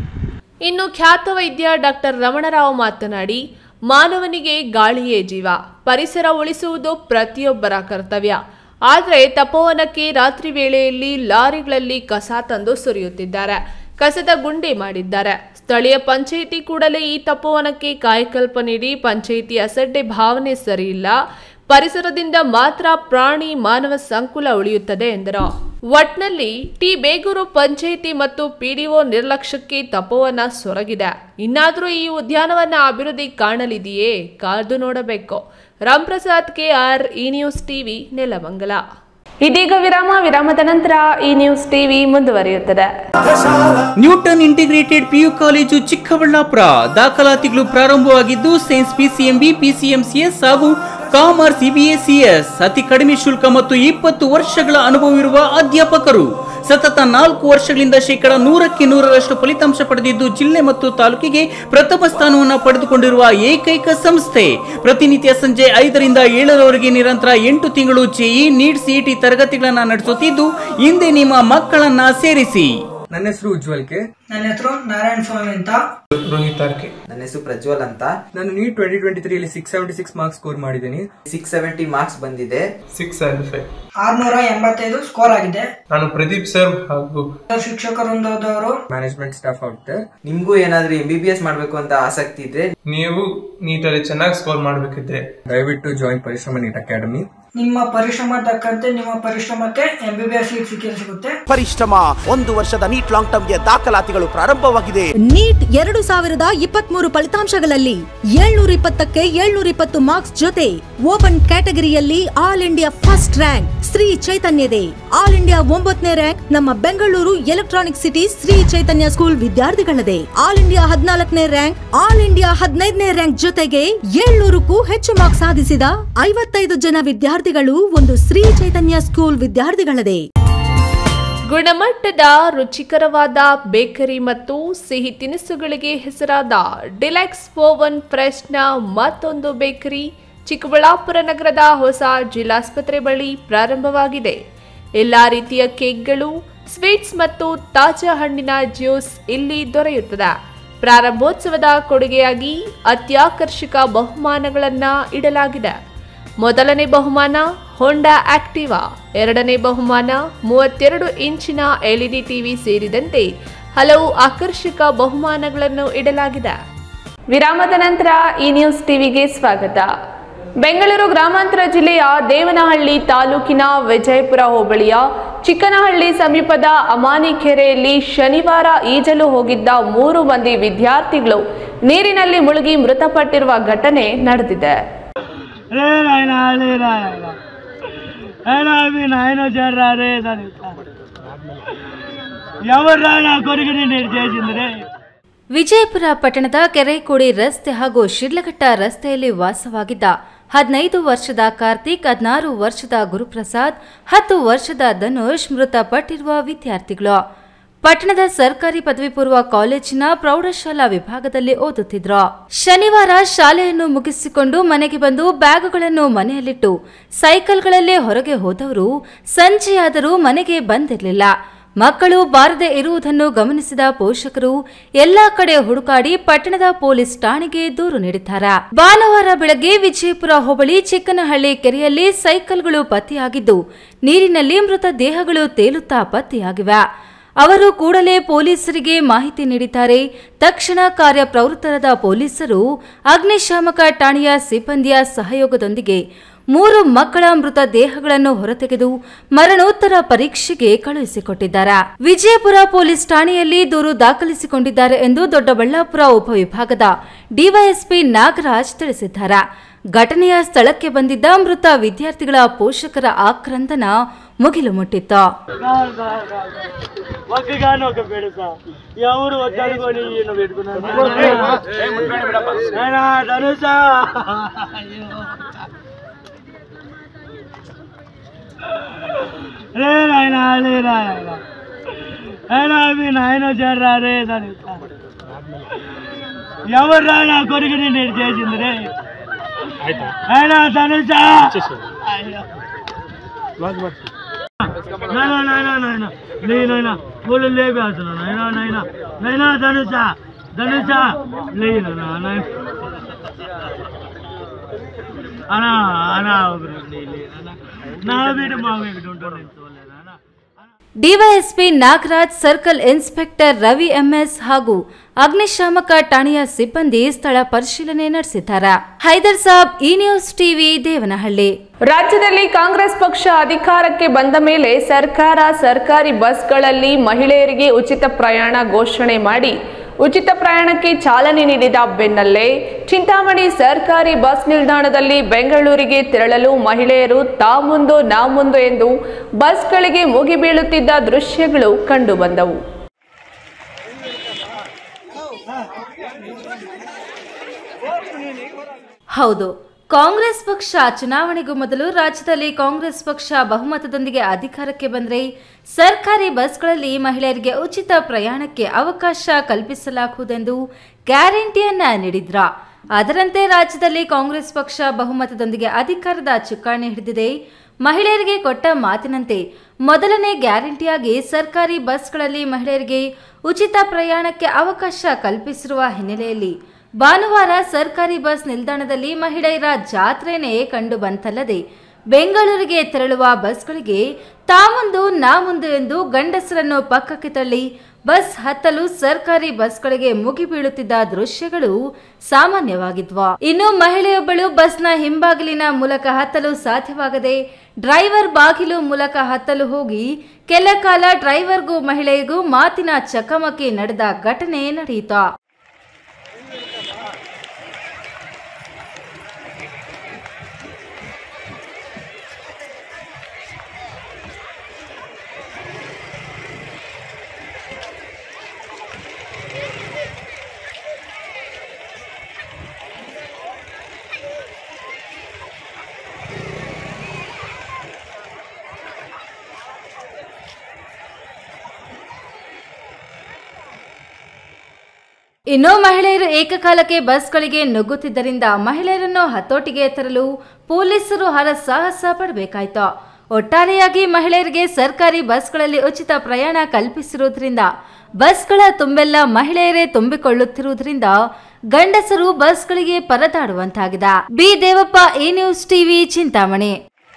ಇನ್ನು ಖ್ಯಾತ ವೈದ್ಯ ಡಾಕ್ಟರ್ ರಮಣರಾವ್ ಮಾತನಾಡಿ ಮಾನವನಿಗೆ ಗಾಳಿಯೇ ಜೀವ ಪರಿಸರ ಉಳಿಸುವುದು ಪ್ರತಿಯೊಬ್ಬರ ಕರ್ತವ್ಯ ಆದರೆ ತಪೋವನಕ್ಕೆ ರಾತ್ರಿ ವೇಳೆಯಲ್ಲಿ ಲಾರಿಗಳಲ್ಲಿ ಕಸ ತಂದು ಸುರಿಯುತ್ತಿದ್ದಾರೆ ಕಸದ ಗುಂಡಿ ಮಾಡಿದ್ದಾರೆ ಸ್ಥಳೀಯ ಪಂಚಾಯಿತಿ ಕೂಡಲೇ ಈ ತಪೋವನಕ್ಕೆ ಕಾಯಕಲ್ಪ ನೀಡಿ ಪಂಚಾಯಿತಿ ಅಸಡ್ಡೆ ಭಾವನೆ ಸರಿಯಿಲ್ಲ ಪರಿಸರದಿಂದ ಮಾತ್ರ ಪ್ರಾಣಿ ಮಾನವ ಸಂಕುಲ ಉಳಿಯುತ್ತದೆ ಎಂದರು ಒಟ್ನಲ್ಲಿ ಟಿ ಬೇಗೂರು ಪಂಚಾಯಿತಿ ಮತ್ತು ಪಿಡಿಒ ನಿರ್ಲಕ್ಷ್ಯಕ್ಕೆ ತಪೋವನ ಸೊರಗಿದೆ ಇನ್ನಾದರೂ ಈ ಉದ್ಯಾನವನ ಅಭಿವೃದ್ಧಿ ಕಾಣಲಿದೆಯೇ ಕಾದು ನೋಡಬೇಕು Ramprasad K R E news TV Nelamangala ಇದೀಗ ವಿರಾಮ ವಿರಾಮದ ನಂತರ ಈ ನ್ಯೂಸ್ ಟಿವಿ ಮುಂದುವರಿಯುತ್ತದೆ Newton integrated PU college Chikkaballapur ದಾಖಲಾತಿಗಳು ಪ್ರಾರಂಭವಾಗಿದ್ದು ಸೈನ್ಸ್ ಪಿಸಿಎಂಬಿ ಪಿಸಿಎಂಸಿಎಸ್ ಹಾಗೂ ಕಾಮರ್ಸ್ ಇಬಿಎಸಿಎಸ್ ಅತಿ ಕಡಿಮೆ ಶುಲ್ಕ ಮತ್ತು ಇಪ್ಪತ್ತು ವರ್ಷಗಳ ಅನುಭವವಿರುವ ಅಧ್ಯಾಪಕರು ಸತತ ನಾಲ್ಕು ವರ್ಷಗಳಿಂದ ಶೇಕಡ ನೂರಕ್ಕೆ ನೂರರಷ್ಟು ಫಲಿತಾಂಶ ಪಡೆದಿದ್ದು ಜಿಲ್ಲೆ ಮತ್ತು ತಾಲೂಕಿಗೆ ಪ್ರಥಮ ಸ್ಥಾನವನ್ನು ಪಡೆದುಕೊಂಡಿರುವ ಏಕೈಕ ಸಂಸ್ಥೆ ಪ್ರತಿನಿತ್ಯ ಸಂಜೆ ಐದರಿಂದ ಏಳರವರೆಗೆ ನಿರಂತರ ಎಂಟು ತಿಂಗಳು ಜೆಇ ನೀಟ್ ಸಿಇಟಿ ತರಗತಿಗಳನ್ನ ನಡೆಸುತ್ತಿದ್ದು ಹಿಂದೆ ನಿಮ್ಮ ಮಕ್ಕಳನ್ನ ಸೇರಿಸಿ ನನ್ನ ಹೆಸರು ಉಜ್ವಲ್ ಕೆ ನನ್ನ ಹೆಸರು ನಾರಾಯಣ ಸ್ವಾಮಿ ಅಂತ ರೋಹಿತ್ ಆರ್ಕೆ ನನ್ನ ಹೆಸರು ಪ್ರಜ್ವಲ್ ಅಂತ ನಾನು NEET twenty twenty three six seventy six marks score ಮಾಡಿದ್ದೀನಿ ಸಿಕ್ಸ್ ಸೆವೆಂಟಿ ಮಾರ್ಕ್ಸ್ ಬಂದಿದೆ ಸಿಕ್ಸ್ ಸೆವೆಂಟಿ ಫೈವ್ ಆರ್ನೂರ ಎಂಬತ್ತೈದು ಸ್ಕೋರ್ ಆಗಿದೆ ನಾನು ಪ್ರದೀಪ್ ಸರ್ ಹಾಗೂ ಶಿಕ್ಷಕರೊಂದವರು ಮ್ಯಾನೇಜ್ಮೆಂಟ್ ಸ್ಟಾಫ್ ಆಗುತ್ತೆ ನಿಮ್ಗೂ ಏನಾದ್ರೂ ಎಂ ಬಿ ಬಿ ಎಸ್ ಮಾಡ್ಬೇಕು ಅಂತ ಆಸಕ್ತಿ ಇದ್ರೆ ನೀವು ನೀಟಲ್ಲಿ ಚೆನ್ನಾಗಿ ಸ್ಕೋರ್ ಮಾಡಬೇಕಿದ್ರೆ ದಯವಿಟ್ಟು ಜಾಯಿನ್ ಪರಿಶ್ರಮ ನೀಟ್ ಅಕಾಡೆಮಿ ನಿಮ್ಮ ಪರಿಶ್ರಮ ತಕ್ಕಂತೆ ನಿಮ್ಮ ಪರಿಶ್ರಮಕ್ಕೆ M B B S seat ಸಿಕ್ಕೇ ಸಿಗುತ್ತೆ ಪರಿಶ್ರಮ ಒಂದು ವರ್ಷದ ನೀಟ್ ಲಾಂಗ್ ಟರ್ಮ್ಗೆ ದಾಖಲಾತಿಗಳು ಪ್ರಾರಂಭವಾಗಿದೆ ನೀಟ್ ಎರಡು ಸಾವಿರದ ಇಪ್ಪತ್ಮೂರು ಫಲಿತಾಂಶಗಳಲ್ಲಿ ಏಳ್ನೂರ ಇಪ್ಪತ್ತಕ್ಕೆ ಏಳ್ನೂರ ಇಪ್ಪತ್ತು ಮಾರ್ಕ್ಸ್ ಜೊತೆ ಓಪನ್ ಕ್ಯಾಟಗರಿಯಲ್ಲಿ all India first rank Shri ಚೈತನ್ಯದೆ ಆಲ್ ಇಂಡಿಯಾ ಒಂಬತ್ತನೇ ರ್ಯಾಂಕ್ ನಮ್ಮ Bengaluru electronic city Shri Chaitanya school ವಿದ್ಯಾರ್ಥಿಗಳದೆ ಆಲ್ ಇಂಡಿಯಾ ಹದಿನಾಲ್ಕನೇ ರ್ಯಾಂಕ್ ಆಲ್ ಇಂಡಿಯಾ ಹದಿನೈದನೇ ರ್ಯಾಂಕ್ ಜೊತೆಗೆ ಏಳ್ನೂರಕ್ಕೂ ಹೆಚ್ಚು ಮಾರ್ಕ್ಸ್ ಸಾಧಿಸಿದ ಐವತ್ತೈದು ಜನ ವಿದ್ಯಾರ್ಥಿಗಳು ಒಂದು ಶ್ರೀ ಚೈತನ್ಯ ಸ್ಕೂಲ್ ವಿದ್ಯಾರ್ಥಿಗಳದೆ ಗುಣಮಟ್ಟದ ರುಚಿಕರವಾದ ಬೇಕರಿ ಮತ್ತು ಸಿಹಿ ತಿನಿಸುಗಳಿಗೆ ಹೆಸರಾದ ಡಿಲೆಕ್ಸ್ ಓವನ್ ಫ್ರೆಶ್ನ ಮತ್ತೊಂದು ಬೇಕರಿ ಚಿಕ್ಕಬಳ್ಳಾಪುರ ನಗರದ ಹೊಸ ಜಿಲ್ಲಾಸ್ಪತ್ರೆ ಬಳಿ ಪ್ರಾರಂಭವಾಗಿದೆ ಎಲ್ಲ ರೀತಿಯ ಕೇಕ್ಗಳು ಸ್ವೀಟ್ಸ್ ಮತ್ತು ತಾಜಾ ಹಣ್ಣಿನ ಜ್ಯೂಸ್ ಇಲ್ಲಿ ದೊರೆಯುತ್ತದೆ ಪ್ರಾರಂಭೋತ್ಸವದ ಕೊಡುಗೆಯಾಗಿ ಅತ್ಯಾಕರ್ಷಕ ಬಹುಮಾನಗಳನ್ನ ಇಡಲಾಗಿದೆ ಮೊದಲನೇ ಬಹುಮಾನ ಹೋಂಡಾ ಆಕ್ಟಿವಾ ಎರಡನೇ ಬಹುಮಾನ ಮೂವತ್ತೆರಡು ಇಂಚಿನ ಎಲ್ಇಡಿ ಟಿವಿ ಸೇರಿದಂತೆ ಹಲವು ಆಕರ್ಷಕ ಬಹುಮಾನಗಳನ್ನು ಇಡಲಾಗಿದೆ ವಿರಾಮದ ನಂತರ ಈ ನ್ಯೂಸ್ ಟಿವಿಗೆ ಸ್ವಾಗತ ಬೆಂಗಳೂರು ಗ್ರಾಮಾಂತರ ಜಿಲ್ಲೆಯ ದೇವನಹಳ್ಳಿ ತಾಲೂಕಿನ ವಿಜಯಪುರ ಹೋಬಳಿಯ ಚಿಕ್ಕನಹಳ್ಳಿ ಸಮೀಪದ ಅಮಾನಿಕೆರೆಯಲ್ಲಿ ಶನಿವಾರ ಈಜಲು ಹೋಗಿದ್ದ ಮೂರು ಮಂದಿ ವಿದ್ಯಾರ್ಥಿಗಳು ನೀರಿನಲ್ಲಿ ಮುಳುಗಿ ಮೃತಪಟ್ಟಿರುವ ಘಟನೆ ನಡೆದಿದೆ రే నాయన లే నాయన ఆయన అవి నాయన చేర్రా రే దాని ఎవర్రా నా కొడుకుని నేను చేసింది రే ವಿಜಯಪುರ ಪಟ್ಟಣದ ಕೆರೆಕೋಡಿ ರಸ್ತೆ ಹಾಗೂ ಶಿಡ್ಲಘಟ್ಟ ರಸ್ತೆಯಲ್ಲಿ ವಾಸವಾಗಿದ್ದ ಹದಿನೈದು ವರ್ಷದ ಕಾರ್ತಿಕ್ ಹದಿನಾರು ವರ್ಷದ ಗುರುಪ್ರಸಾದ್ ಹತ್ತು ವರ್ಷದ ಧನುಷ್ ಮೃತಪಟ್ಟಿರುವ ವಿದ್ಯಾರ್ಥಿಗಳು ಪಟ್ಟಣದ ಸರ್ಕಾರಿ ಪದವಿ ಪೂರ್ವ ಕಾಲೇಜಿನ ಪ್ರೌಢಶಾಲಾ ವಿಭಾಗದಲ್ಲಿ ಓದುತ್ತಿದ್ರು ಶನಿವಾರ ಶಾಲೆಯನ್ನು ಮುಗಿಸಿಕೊಂಡು ಮನೆಗೆ ಬಂದು ಬ್ಯಾಗುಗಳನ್ನು ಮನೆಯಲ್ಲಿಟ್ಟು ಸೈಕಲ್ಗಳಲ್ಲೇ ಹೊರಗೆ ಹೋದವರು ಸಂಜೆಯಾದರೂ ಮನೆಗೆ ಬಂದಿರಲಿಲ್ಲ ಮಕ್ಕಳು ಬಾರದೆ ಇರುವುದನ್ನು ಗಮನಿಸಿದ ಪೋಷಕರು ಎಲ್ಲಾ ಕಡೆ ಹುಡುಕಾಡಿ ಪಟ್ಟಣದ ಪೊಲೀಸ್ ಠಾಣೆಗೆ ದೂರು ನೀಡಿದ್ದಾರೆ ಭಾನುವಾರ ಬೆಳಗ್ಗೆ ವಿಜಯಪುರ ಹೋಬಳಿ ಚಿಕ್ಕನಹಳ್ಳಿ ಕೆರೆಯಲ್ಲಿ ಸೈಕಲ್ಗಳು ಪತ್ತೆಯಾಗಿದ್ದು ನೀರಿನಲ್ಲಿ ಮೃತ ದೇಹಗಳು ತೇಲುತ್ತಾ ಪತ್ತೆಯಾಗಿವೆ ಅವರು ಕೂಡಲೇ ಪೊಲೀಸರಿಗೆ ಮಾಹಿತಿ ನೀಡಿದ್ದಾರೆ ತಕ್ಷಣ ಕಾರ್ಯಪ್ರವೃತ್ತರಾದ ಪೊಲೀಸರು ಅಗ್ನಿಶಾಮಕ ಠಾಣೆಯ ಸಿಬ್ಬಂದಿಯ ಸಹಯೋಗದೊಂದಿಗೆ ಮೂರು ಮಕ್ಕಳ ಮೃತ ದೇಹಗಳನ್ನು ಹೊರತೆಗೆದು ಮರಣೋತ್ತರ ಪರೀಕ್ಷೆಗೆ ಕಳುಹಿಸಿಕೊಟ್ಟಿದ್ದಾರೆ ವಿಜಯಪುರ ಪೊಲೀಸ್ ಠಾಣೆಯಲ್ಲಿ ದೂರು ದಾಖಲಿಸಿಕೊಂಡಿದ್ದಾರೆ ಎಂದು ದೊಡ್ಡಬಳ್ಳಾಪುರ ಉಪವಿಭಾಗದ ಡಿವೈಎಸ್ಪಿ ನಾಗರಾಜ್ ತಿಳಿಸಿದ್ದಾರೆ ಘಟನೆಯ ಸ್ಥಳಕ್ಕೆ ಬಂದಿದ್ದ ಮೃತ ವಿದ್ಯಾರ್ಥಿಗಳ ಪೋಷಕರ ಆಕ್ರಂದನ ಮುಗಿಲು ಮುಟ್ಟಿತ್ತು ఒక్కగాను ఒక పెడత ఎవరు వద్దనుకొని ఈయన పెట్టుకున్నారు నాయనా, ధనుషా రే నాయన లే నాయన ఆయన అవి నాయన చేర్రా రే ధనుష ఎవర్రా నా కొడుకుని నేను చేసింది రే ఆయన ధనుష నాయనా నాయనా నాయనా లే నాయనా పూలు లేపి అసలు నాయనా నాయనా నాయనా ధనుష ధనుష లే నాయనా నాయన అనా అనా నా వీడు మా వీడు ఉంటుంది DYSP Nagaraj circle inspector Ravi M S ಅಗ್ನಿಶಾಮಕ ಠಾಣೆಯ ಸಿಬ್ಬಂದಿ ಸ್ಥಳ ಪರಿಶೀಲನೆ ನಡೆಸಿದ್ದಾರೆ ಹೈದರ್ ಸಾಬ್ ಈ ನ್ಯೂಸ್ ಟಿವಿ ದೇವನಹಳ್ಳಿ ರಾಜ್ಯದಲ್ಲಿ ಕಾಂಗ್ರೆಸ್ ಪಕ್ಷ ಅಧಿಕಾರಕ್ಕೆ ಬಂದ ಮೇಲೆ ಸರ್ಕಾರ ಸರ್ಕಾರಿ ಬಸ್ಗಳಲ್ಲಿ ಮಹಿಳೆಯರಿಗೆ ಉಚಿತ ಪ್ರಯಾಣ ಘೋಷಣೆ ಮಾಡಿ ಉಚಿತ ಪ್ರಯಾಣಕ್ಕೆ ಚಾಲನೆ ನೀಡಿದ ಬೆನ್ನಲ್ಲೇ ಚಿಂತಾಮಣಿ ಸರ್ಕಾರಿ ಬಸ್ ನಿಲ್ದಾಣದಲ್ಲಿ ಬೆಂಗಳೂರಿಗೆ ತೆರಳಲು ಮಹಿಳೆಯರು ತಾ ಮುಂದು ನಾ ಮುಂದು ಎಂದು ಬಸ್ಗಳಿಗೆ ಮುಗಿಬೀಳುತ್ತಿದ್ದ ದೃಶ್ಯಗಳು ಕಂಡುಬಂದವು ಹೌದು ಕಾಂಗ್ರೆಸ್ ಪಕ್ಷ ಚುನಾವಣೆಗೂ ಮೊದಲು ರಾಜ್ಯದಲ್ಲಿ ಕಾಂಗ್ರೆಸ್ ಪಕ್ಷ ಬಹುಮತದೊಂದಿಗೆ ಅಧಿಕಾರಕ್ಕೆ ಬಂದರೆ ಸರ್ಕಾರಿ ಬಸ್ಗಳಲ್ಲಿ ಮಹಿಳೆಯರಿಗೆ ಉಚಿತ ಪ್ರಯಾಣಕ್ಕೆ ಅವಕಾಶ ಕಲ್ಪಿಸಲಾಗುವುದೆಂದು ಗ್ಯಾರಂಟಿಯನ್ನ ನೀಡಿದ್ರ ಅದರಂತೆ ರಾಜ್ಯದಲ್ಲಿ ಕಾಂಗ್ರೆಸ್ ಪಕ್ಷ ಬಹುಮತದೊಂದಿಗೆ ಅಧಿಕಾರದ ಚುಕ್ಕಾಣಿ ಹಿಡಿದಿದೆ ಮಹಿಳೆಯರಿಗೆ ಕೊಟ್ಟ ಮಾತಿನಂತೆ ಮೊದಲನೇ ಗ್ಯಾರಂಟಿಯಾಗಿ ಸರ್ಕಾರಿ ಬಸ್ಗಳಲ್ಲಿ ಮಹಿಳೆಯರಿಗೆ ಉಚಿತ ಪ್ರಯಾಣಕ್ಕೆ ಅವಕಾಶ ಕಲ್ಪಿಸಿರುವ ಹಿನ್ನೆಲೆಯಲ್ಲಿ ಭಾನುವಾರ ಸರ್ಕಾರಿ ಬಸ್ ನಿಲ್ದಾಣದಲ್ಲಿ ಮಹಿಳೆಯರ ಜಾತ್ರೆನೇ ಕಂಡು ಬಂತಲ್ಲದೆ ಬೆಂಗಳೂರಿಗೆ ತೆರಳುವ ಬಸ್ಗಳಿಗೆ ತಾ ಮುಂದು ನಾ ಮುಂದು ಎಂದು ಗಂಡಸರನ್ನು ಪಕ್ಕಕ್ಕೆ ತಳ್ಳಿ ಬಸ್ ಹತ್ತಲು ಸರ್ಕಾರಿ ಬಸ್ಗಳಿಗೆ ಮುಗಿ ಬೀಳುತ್ತಿದ್ದ ದೃಶ್ಯಗಳು ಸಾಮಾನ್ಯವಾಗಿದ್ವು ಇನ್ನು ಮಹಿಳೆಯೊಬ್ಬಳು ಬಸ್ನ ಹಿಂಬಾಗಿಲಿನ ಮೂಲಕ ಹತ್ತಲು ಸಾಧ್ಯವಾಗದೆ ಡ್ರೈವರ್ ಬಾಗಿಲು ಮೂಲಕ ಹತ್ತಲು ಹೋಗಿ ಕೆಲ ಕಾಲ ಡ್ರೈವರ್ಗೂ ಮಹಿಳೆಗೂ ಮಾತಿನ ಚಕಮಕಿ ನಡೆದ ಘಟನೆ ನಡೆಯಿತು ಇನ್ನು ಮಹಿಳೆಯರು ಏಕಕಾಲಕ್ಕೆ ಬಸ್ಗಳಿಗೆ ನುಗ್ಗುತ್ತಿದ್ದರಿಂದ ಮಹಿಳೆಯರನ್ನು ಹತೋಟಿಗೆ ತರಲು ಪೊಲೀಸರು ಹರಸಾಹಸ ಪಡಬೇಕಾಯಿತು ಒಟ್ಟಾರೆಯಾಗಿ ಮಹಿಳೆಯರಿಗೆ ಸರ್ಕಾರಿ ಬಸ್ಗಳಲ್ಲಿ ಉಚಿತ ಪ್ರಯಾಣ ಕಲ್ಪಿಸಿರುವುದರಿಂದ ಬಸ್ಗಳ ತುಂಬೆಲ್ಲ ಮಹಿಳೆಯರೇ ತುಂಬಿಕೊಳ್ಳುತ್ತಿರುವುದರಿಂದ ಗಂಡಸರು ಬಸ್ಗಳಿಗೆ ಪರದಾಡುವಂತಾಗಿದೆ B Devappa A news TV Chintamani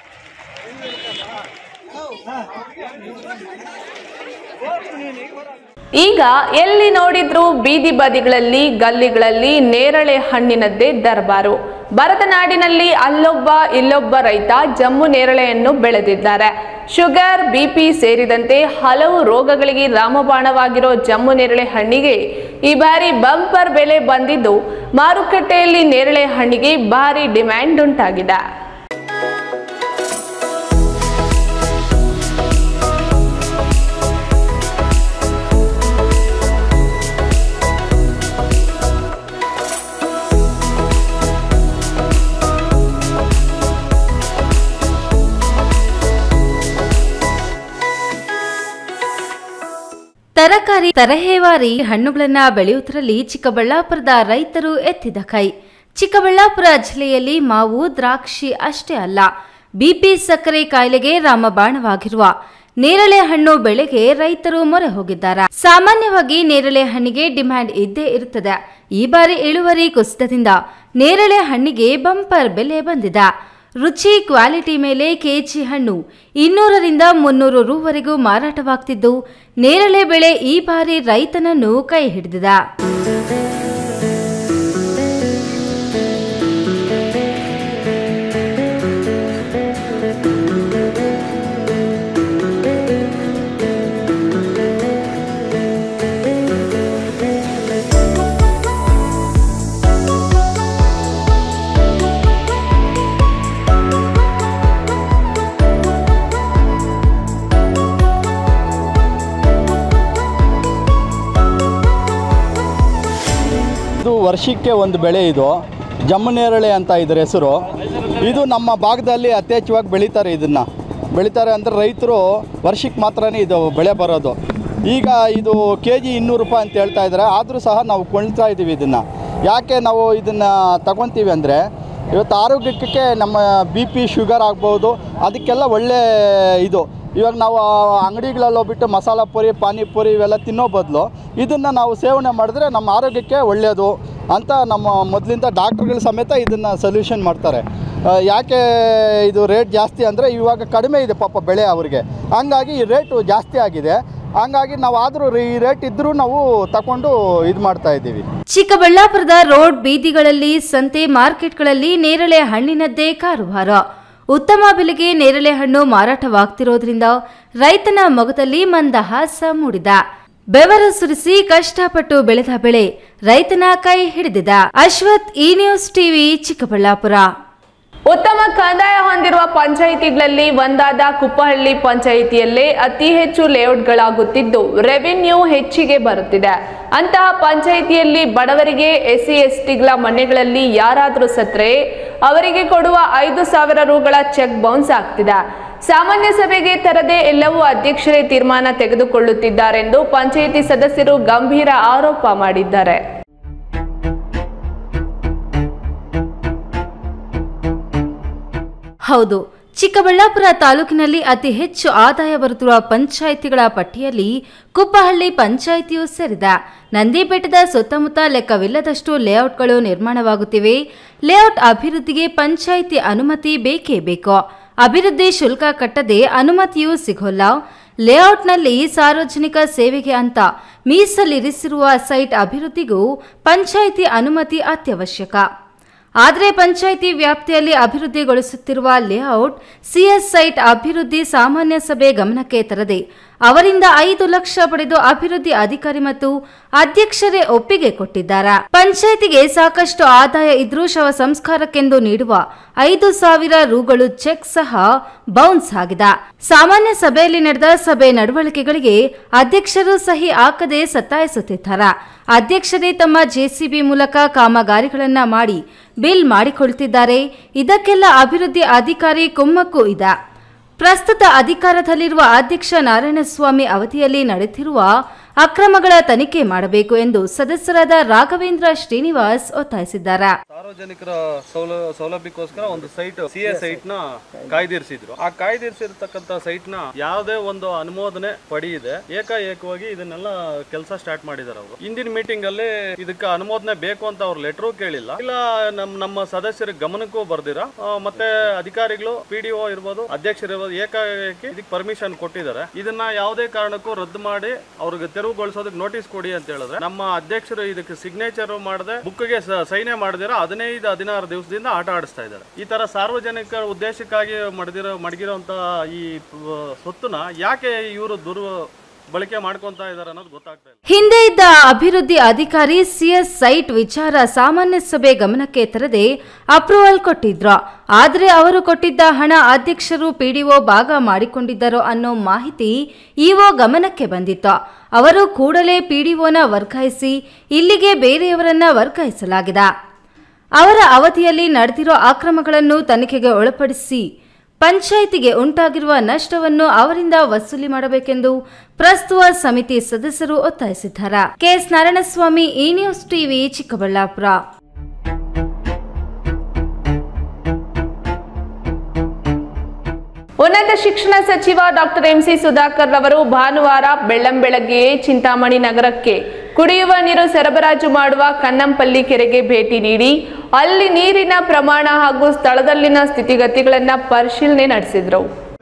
ಈಗ ಎಲ್ಲಿ ನೋಡಿದ್ರೂ ಬೀದಿ ಬದಿಗಳಲ್ಲಿ ಗಲ್ಲಿಗಳಲ್ಲಿ ನೇರಳೆ ಹಣ್ಣಿನದ್ದೇ ದರ್ಬಾರು ಭರತನಾಡಿನಲ್ಲಿ ಅಲ್ಲೊಬ್ಬ ಇಲ್ಲೊಬ್ಬ ರೈತ ಜಮ್ಮು ನೇರಳೆಯನ್ನು ಬೆಳೆದಿದ್ದಾರೆ ಶುಗರ್ ಬಿಪಿ ಸೇರಿದಂತೆ ಹಲವು ರೋಗಗಳಿಗೆ ರಾಮಬಾಣವಾಗಿರೋ ಜಮ್ಮು ನೇರಳೆ ಹಣ್ಣಿಗೆ ಈ ಬಾರಿ ಬಂಪರ್ ಬೆಲೆ ಬಂದಿದ್ದು ಮಾರುಕಟ್ಟೆಯಲ್ಲಿ ನೇರಳೆ ಹಣ್ಣಿಗೆ ಭಾರಿ ಡಿಮ್ಯಾಂಡ್ ಉಂಟಾಗಿದೆ ತರಕಾರಿ ತರಹೇವಾರಿ ಹಣ್ಣುಗಳನ್ನ ಬೆಳೆಯುವುದರಲ್ಲಿ ಚಿಕ್ಕಬಳ್ಳಾಪುರದ ರೈತರು ಎತ್ತಿದ ಕೈ ಚಿಕ್ಕಬಳ್ಳಾಪುರ ಜಿಲ್ಲೆಯಲ್ಲಿ ಮಾವು ದ್ರಾಕ್ಷಿ ಅಷ್ಟೇ ಅಲ್ಲ ಬಿಪಿ ಸಕ್ಕರೆ ಕಾಯಿಲೆಗೆ ರಾಮಬಾಣವಾಗಿರುವ ನೇರಳೆ ಹಣ್ಣು ಬೆಳೆಗೆ ರೈತರು ಮೊರೆ ಹೋಗಿದ್ದಾರೆ ಸಾಮಾನ್ಯವಾಗಿ ನೇರಳೆ ಹಣ್ಣಿಗೆ ಡಿಮ್ಯಾಂಡ್ ಇದ್ದೇ ಇರುತ್ತದೆ ಈ ಬಾರಿ ಇಳುವರಿ ಕುಸಿತದಿಂದ ನೇರಳೆ ಹಣ್ಣಿಗೆ ಬಂಪರ್ ಬೆಲೆ ಬಂದಿದೆ ರುಚಿ ಕ್ವಾಲಿಟಿ ಮೇಲೆ ಕೆಜಿ ಹಣ್ಣು ಇನ್ನೂರರಿಂದ ಮುನ್ನೂರು ರೂವರೆಗೂ ಮಾರಾಟವಾಗ್ತಿದ್ದು ನೇರಳೆ ಬೆಳೆ ಈ ಬಾರಿ ರೈತನನ್ನು ಕೈ ಹಿಡಿದಿದೆ ಇದು ವರ್ಷಕ್ಕೆ ಒಂದು ಬೆಳೆ ಇದು ಜಮ್ಮನೇರಳೆ ಅಂತ ಇದ್ರ ಹೆಸರು ಇದು ನಮ್ಮ ಭಾಗದಲ್ಲಿ ಯಥೇಚ್ಛವಾಗಿ ಬೆಳೀತಾರೆ ಇದನ್ನು ಬೆಳೀತಾರೆ ಅಂದರೆ ರೈತರು ವರ್ಷಕ್ಕೆ ಮಾತ್ರನೇ ಇದು ಬೆಳೆ ಬರೋದು ಈಗ ಇದು ಕೆ ಜಿ ಇನ್ನೂರು ರೂಪಾಯಿ ಅಂತ ಹೇಳ್ತಾ ಇದ್ದಾರೆ ಆದರೂ ಸಹ ನಾವು ಕೊಳ್ತಾ ಇದ್ದೀವಿ ಇದನ್ನು ಯಾಕೆ ನಾವು ಇದನ್ನು ತಗೊತೀವಿ ಅಂದರೆ ಇವತ್ತು ಆರೋಗ್ಯಕ್ಕೆ ನಮ್ಮ ಬಿ ಪಿ ಶುಗರ್ ಆಗ್ಬೋದು ಅದಕ್ಕೆಲ್ಲ ಒಳ್ಳೆ ಇದು ಇವಾಗ ನಾವು ಅಂಗಡಿಗಳಲ್ಲಿ ಹೋಗ್ಬಿಟ್ಟು ಮಸಾಲ ಪುರಿ ಪಾನಿಪುರಿ ಇವೆಲ್ಲ ತಿನ್ನೋ ಬದಲು ಇದನ್ನು ನಾವು ಸೇವನೆ ಮಾಡಿದ್ರೆ ನಮ್ಮ ಆರೋಗ್ಯಕ್ಕೆ ಒಳ್ಳೆಯದು ಅಂತ ನಮ್ಮ ಮೊದಲಿಂದ ಡಾಕ್ಟ್ರುಗಳು ಸಮೇತ ಇದನ್ನು ಸೊಲ್ಯೂಷನ್ ಮಾಡ್ತಾರೆ ಆ, ಯಾಕೆ ಇದು ರೇಟ್ ಜಾಸ್ತಿ ಅಂದರೆ ಇವಾಗ ಕಡಿಮೆ ಇದೆ ಪಾಪ ಬೆಳೆ ಅವರಿಗೆ ಹಂಗಾಗಿ ಈ ರೇಟು ಜಾಸ್ತಿ ಆಗಿದೆ ಹಂಗಾಗಿ ನಾವು ಆದರೂ ಈ ರೇಟ್ ಇದ್ದರೂ ನಾವು ತಗೊಂಡು ಇದು ಮಾಡ್ತಾ ಇದ್ದೀವಿ ಚಿಕ್ಕಬಳ್ಳಾಪುರದ ರೋಡ್ ಬೀದಿಗಳಲ್ಲಿ ಸಂತೆ ಮಾರ್ಕೆಟ್ಗಳಲ್ಲಿ ನೇರಳೆ ಹಣ್ಣಿನದ್ದೇ ಕಾರುವಾರ ಉತ್ತಮ ಬೆಲೆಗೆ ನೇರಳೆ ಹಣ್ಣು ಮಾರಾಟವಾಗ್ತಿರೋದ್ರಿಂದ ರೈತನ ಮೊಗದಲ್ಲಿ ಮಂದಹಾಸ ಮೂಡಿದ ಬೆವರು ಸುರಿಸಿ ಕಷ್ಟಪಟ್ಟು ಬೆಳೆದ ಬೆಳೆ ರೈತನ ಕೈ ಹಿಡಿದಿದ ಅಶ್ವಥ್ ಈ ನ್ಯೂಸ್ ಟಿವಿ ಚಿಕ್ಕಬಳ್ಳಾಪುರ ಉತ್ತಮ ಕಂದಾಯ ಹೊಂದಿರುವ ಪಂಚಾಯಿತಿಗಳಲ್ಲಿ ಒಂದಾದ ಕುಪ್ಪಹಳ್ಳಿ ಪಂಚಾಯಿತಿಯಲ್ಲೇ ಅತಿ ಹೆಚ್ಚು ಲೇಔಟ್ಗಳಾಗುತ್ತಿದ್ದು ರೆವಿನ್ಯೂ ಹೆಚ್ಚಿಗೆ ಬರುತ್ತಿದೆ ಅಂತಹ ಪಂಚಾಯಿತಿಯಲ್ಲಿ ಬಡವರಿಗೆ ಎಸ್ಸಿ ಎಸ್ಟಿಗಳ ಮನೆಗಳಲ್ಲಿ ಯಾರಾದರೂ ಸತ್ರೆ ಅವರಿಗೆ ಕೊಡುವ ಐದು ಸಾವಿರ ರುಗಳ ಚೆಕ್ ಬೌನ್ಸ್ ಆಗ್ತಿದೆ ಸಾಮಾನ್ಯ ಸಭೆಗೆ ತರದೆ ಎಲ್ಲವೂ ಅಧ್ಯಕ್ಷರೇ ತೀರ್ಮಾನ ತೆಗೆದುಕೊಳ್ಳುತ್ತಿದ್ದಾರೆಂದು ಪಂಚಾಯಿತಿ ಸದಸ್ಯರು ಗಂಭೀರ ಆರೋಪ ಮಾಡಿದ್ದಾರೆ ಹೌದು ಚಿಕ್ಕಬಳ್ಳಾಪುರ ತಾಲೂಕಿನಲ್ಲಿ ಅತಿ ಹೆಚ್ಚು ಆದಾಯ ಬರುತ್ತಿರುವ ಪಂಚಾಯಿತಿಗಳ ಪಟ್ಟಿಯಲ್ಲಿ ಕುಪ್ಪಹಳ್ಳಿ ಪಂಚಾಯಿತಿಯೂ ಸೇರಿದೆ ನಂದಿಬೆಟ್ಟದ ಸುತ್ತಮುತ್ತ ಲೆಕ್ಕವಿಲ್ಲದಷ್ಟು ಲೇಔಟ್ಗಳು ನಿರ್ಮಾಣವಾಗುತ್ತಿವೆ ಲೇಔಟ್ ಅಭಿವೃದ್ಧಿಗೆ ಪಂಚಾಯಿತಿ ಅನುಮತಿ ಬೇಕೇ ಬೇಕು ಅಭಿವೃದ್ಧಿ ಶುಲ್ಕ ಕಟ್ಟದೆ ಅನುಮತಿಯೂ ಸಿಗೋಲ್ಲ ಲೇಔಟ್ನಲ್ಲಿ ಸಾರ್ವಜನಿಕ ಸೇವೆಗೆ ಅಂತ ಮೀಸಲಿರಿಸಿರುವ ಸೈಟ್ ಅಭಿವೃದ್ಧಿಗೂ ಪಂಚಾಯಿತಿ ಅನುಮತಿ ಅತ್ಯವಶ್ಯಕ ಆದರೆ ಪಂಚಾಯಿತಿ ವ್ಯಾಪ್ತಿಯಲ್ಲಿ ಅಭಿವೃದ್ಧಿಗೊಳಿಸುತ್ತಿರುವ ಲೇಔಟ್ ಸಿಎಸ್ ಸೈಟ್ ಅಭಿವೃದ್ಧಿ ಸಾಮಾನ್ಯ ಸಭೆ ಗಮನಕ್ಕೆ ತರದೆ ಅವರಿಂದ ಐದು ಲಕ್ಷ ಪಡೆದು ಅಭಿವೃದ್ಧಿ ಅಧಿಕಾರಿ ಮತ್ತು ಅಧ್ಯಕ್ಷರೇ ಒಪ್ಪಿಗೆ ಕೊಟ್ಟಿದ್ದಾರೆ ಪಂಚಾಯಿತಿಗೆ ಸಾಕಷ್ಟು ಆದಾಯ ಇದ್ರೂ ಶವ ಸಂಸ್ಕಾರಕ್ಕೆಂದು ನೀಡುವ ಐದು ಸಾವಿರ ರುಗಳು ಚೆಕ್ ಸಹ ಬೌನ್ಸ್ ಆಗಿದೆ ಸಾಮಾನ್ಯ ಸಭೆಯಲ್ಲಿ ನಡೆದ ಸಭೆ ನಡವಳಿಕೆಗಳಿಗೆ ಅಧ್ಯಕ್ಷರು ಸಹಿ ಹಾಕದೆ ಸತ್ತಾಯಿಸುತ್ತಿದ್ದಾರೆ ಅಧ್ಯಕ್ಷರೇ ತಮ್ಮ ಜೆಸಿಬಿ ಮೂಲಕ ಕಾಮಗಾರಿಗಳನ್ನ ಮಾಡಿ ಬಿಲ್ ಮಾಡಿಕೊಳ್ತಿದ್ದಾರೆ ಇದಕ್ಕೆಲ್ಲ ಅಭಿವೃದ್ಧಿ ಅಧಿಕಾರಿ ಕುಮ್ಮಕ್ಕು ಇದೆ ಪ್ರಸ್ತುತ ಅಧಿಕಾರದಲ್ಲಿರುವ ಅಧ್ಯಕ್ಷ ನಾರಾಯಣಸ್ವಾಮಿ ಅವಧಿಯಲ್ಲಿ ನಡೆದಿರುವ ಅಕ್ರಮಗಳ ತನಿಖೆ ಮಾಡಬೇಕು ಎಂದು ಸದಸ್ಯರಾದ ರಾಘವೇಂದ್ರ ಶ್ರೀನಿವಾಸ್ ಒತ್ತಾಯಿಸಿದ್ದಾರೆ ಸಾರ್ವಜನಿಕರ ಸೌಲ ಸೌಲಭ್ಯಕ್ಕೋಸ್ಕರ ಒಂದು ಸೈಟ್ ಸಿ ಎ ಸೈಟ್ ನ ಕಾಯ್ದಿರಿಸಿದ್ರು ಆ ಕಾಯ್ದಿರಿಸಿರ್ತಕ್ಕಂಥ ಸೈಟ್ ನ ಯಾವುದೇ ಒಂದು ಅನುಮೋದನೆ ಪಡೆಯದೆ ಏಕಾಏಕವಾಗಿ ಇದನ್ನೆಲ್ಲ ಕೆಲಸ ಸ್ಟಾರ್ಟ್ ಮಾಡಿದಾರೆ ಅವರು ಇಂದಿನ ಮೀಟಿಂಗ್ ಅಲ್ಲಿ ಇದಕ್ಕೆ ಅನುಮೋದನೆ ಬೇಕು ಅಂತ ಅವ್ರು ಲೆಟರ್ ಕೇಳಿಲ್ಲ ಇಲ್ಲ ನಮ್ ನಮ್ಮ ಸದಸ್ಯರ ಗಮನಕ್ಕೂ ಬರ್ದಿರ ಆ, ಮತ್ತೆ ಅಧಿಕಾರಿಗಳು ಪಿ ಡಿ ಒ ಇರ್ಬೋದು ಅಧ್ಯಕ್ಷರು ಇರ್ಬೋದು ಏಕಾಏಕಿ ಇದಕ್ಕೆ ಪರ್ಮಿಷನ್ ಕೊಟ್ಟಿದ್ದಾರೆ ಇದನ್ನ ಯಾವುದೇ ಕಾರಣಕ್ಕೂ ರದ್ದು ಮಾಡಿ ಅವ್ರಿಗೆ ತೆರವುಗೊಳಿಸೋದಕ್ಕೆ ನೋಟಿಸ್ ಕೊಡಿ ಅಂತ ಹೇಳಿದ್ರೆ ನಮ್ಮ ಅಧ್ಯಕ್ಷರು ಇದಕ್ಕೆ ಸಿಗ್ನೇಚರ್ ಮಾಡದೆ ಬುಕ್ಗೆ ಸೈನೆ ಮಾಡದಿರ ಹದಿನೈದು ಹದಿನಾರು ದಿವಸದಿಂದ ಆಟ ಆಡಿಸ್ತಾ ಇದ್ದಾರೆ ಈ ತರ ಸಾರ್ವಜನಿಕರ ಉದ್ದೇಶಕ್ಕಾಗಿ ಮಡದಿರೋ ಮಡಗಿರೋಂತ ಈ ಆ, ಸ್ವತ್ತನ್ನ ಯಾಕೆ ಇವರು ದುರ್ ಬಳಕೆ ಮಾಡ್ಕೊಂತ ಇದಾರೆ ಅನ್ನೋದು ಗೊತ್ತಾಗ್ತಾ ಇಲ್ಲ ಹಿಂದೆ ಇದ್ದ ಅಭಿವೃದ್ಧಿ ಅಧಿಕಾರಿ ಸಿಎಸ್ ಸೈಟ್ ವಿಚಾರ ಸಾಮಾನ್ಯ ಸಭೆ ಗಮನಕ್ಕೆ ತರದೆ ಅಪ್ರೂವಲ್ ಕೊಟ್ಟಿದ್ರು ಆದರೆ ಅವರು ಕೊಟ್ಟಿದ್ದ ಹಣ ಅಧ್ಯಕ್ಷರು ಪಿಡಿಒ ಭಾಗ ಮಾಡಿಕೊಂಡಿದ್ದರೋ ಅನ್ನೋ ಮಾಹಿತಿ ಇಒ ಗಮನಕ್ಕೆ ಬಂದಿತ್ತು ಅವರು ಕೂಡಲೇ ಪಿಡಿಒನ ವರ್ಗಾಯಿಸಿ ಇಲ್ಲಿಗೆ ಬೇರೆಯವರನ್ನ ವರ್ಗಾಯಿಸಲಾಗಿದೆ ಅವರ ಅವಧಿಯಲ್ಲಿ ನಡೆದಿರೋ ಅಕ್ರಮಗಳನ್ನು ತನಿಖೆಗೆ ಒಳಪಡಿಸಿ ಪಂಚಾಯಿತಿಗೆ ಉಂಟಾಗಿರುವ ನಷ್ಟವನ್ನು ಅವರಿಂದ ವಸೂಲಿ ಮಾಡಬೇಕೆಂದು ಪ್ರಸ್ತುತ ಸಮಿತಿ ಸದಸ್ಯರು ಒತ್ತಾಯಿಸಿದ್ದಾರೆ ಕೆಎಸ್ ನಾರಾಯಣಸ್ವಾಮಿ ಈ ನ್ಯೂಸ್ ಟಿವಿ ಚಿಕ್ಕಬಳ್ಳಾಪುರ ಉನ್ನತ ಶಿಕ್ಷಣ ಸಚಿವ ಡಾಕ್ಟರ್ ಎಂಸಿ ಸುಧಾಕರ್ ರವರು ಭಾನುವಾರ ಬೆಳ್ಳಂಬೆಳಗ್ಗೆಯೇ ಚಿಂತಾಮಣಿ ನಗರಕ್ಕೆ ಕುಡಿಯುವ ನೀರು ಸರಬರಾಜು ಮಾಡುವ ಕನ್ನಂಪಲ್ಲಿ ಕೆರೆಗೆ ಭೇಟಿ ನೀಡಿ ಅಲ್ಲಿ ನೀರಿನ ಪ್ರಮಾಣ ಹಾಗೂ ಸ್ಥಳದಲ್ಲಿನ ಸ್ಥಿತಿಗತಿಗಳನ್ನ ಪರಿಶೀಲನೆ ನಡೆಸಿದ್ರು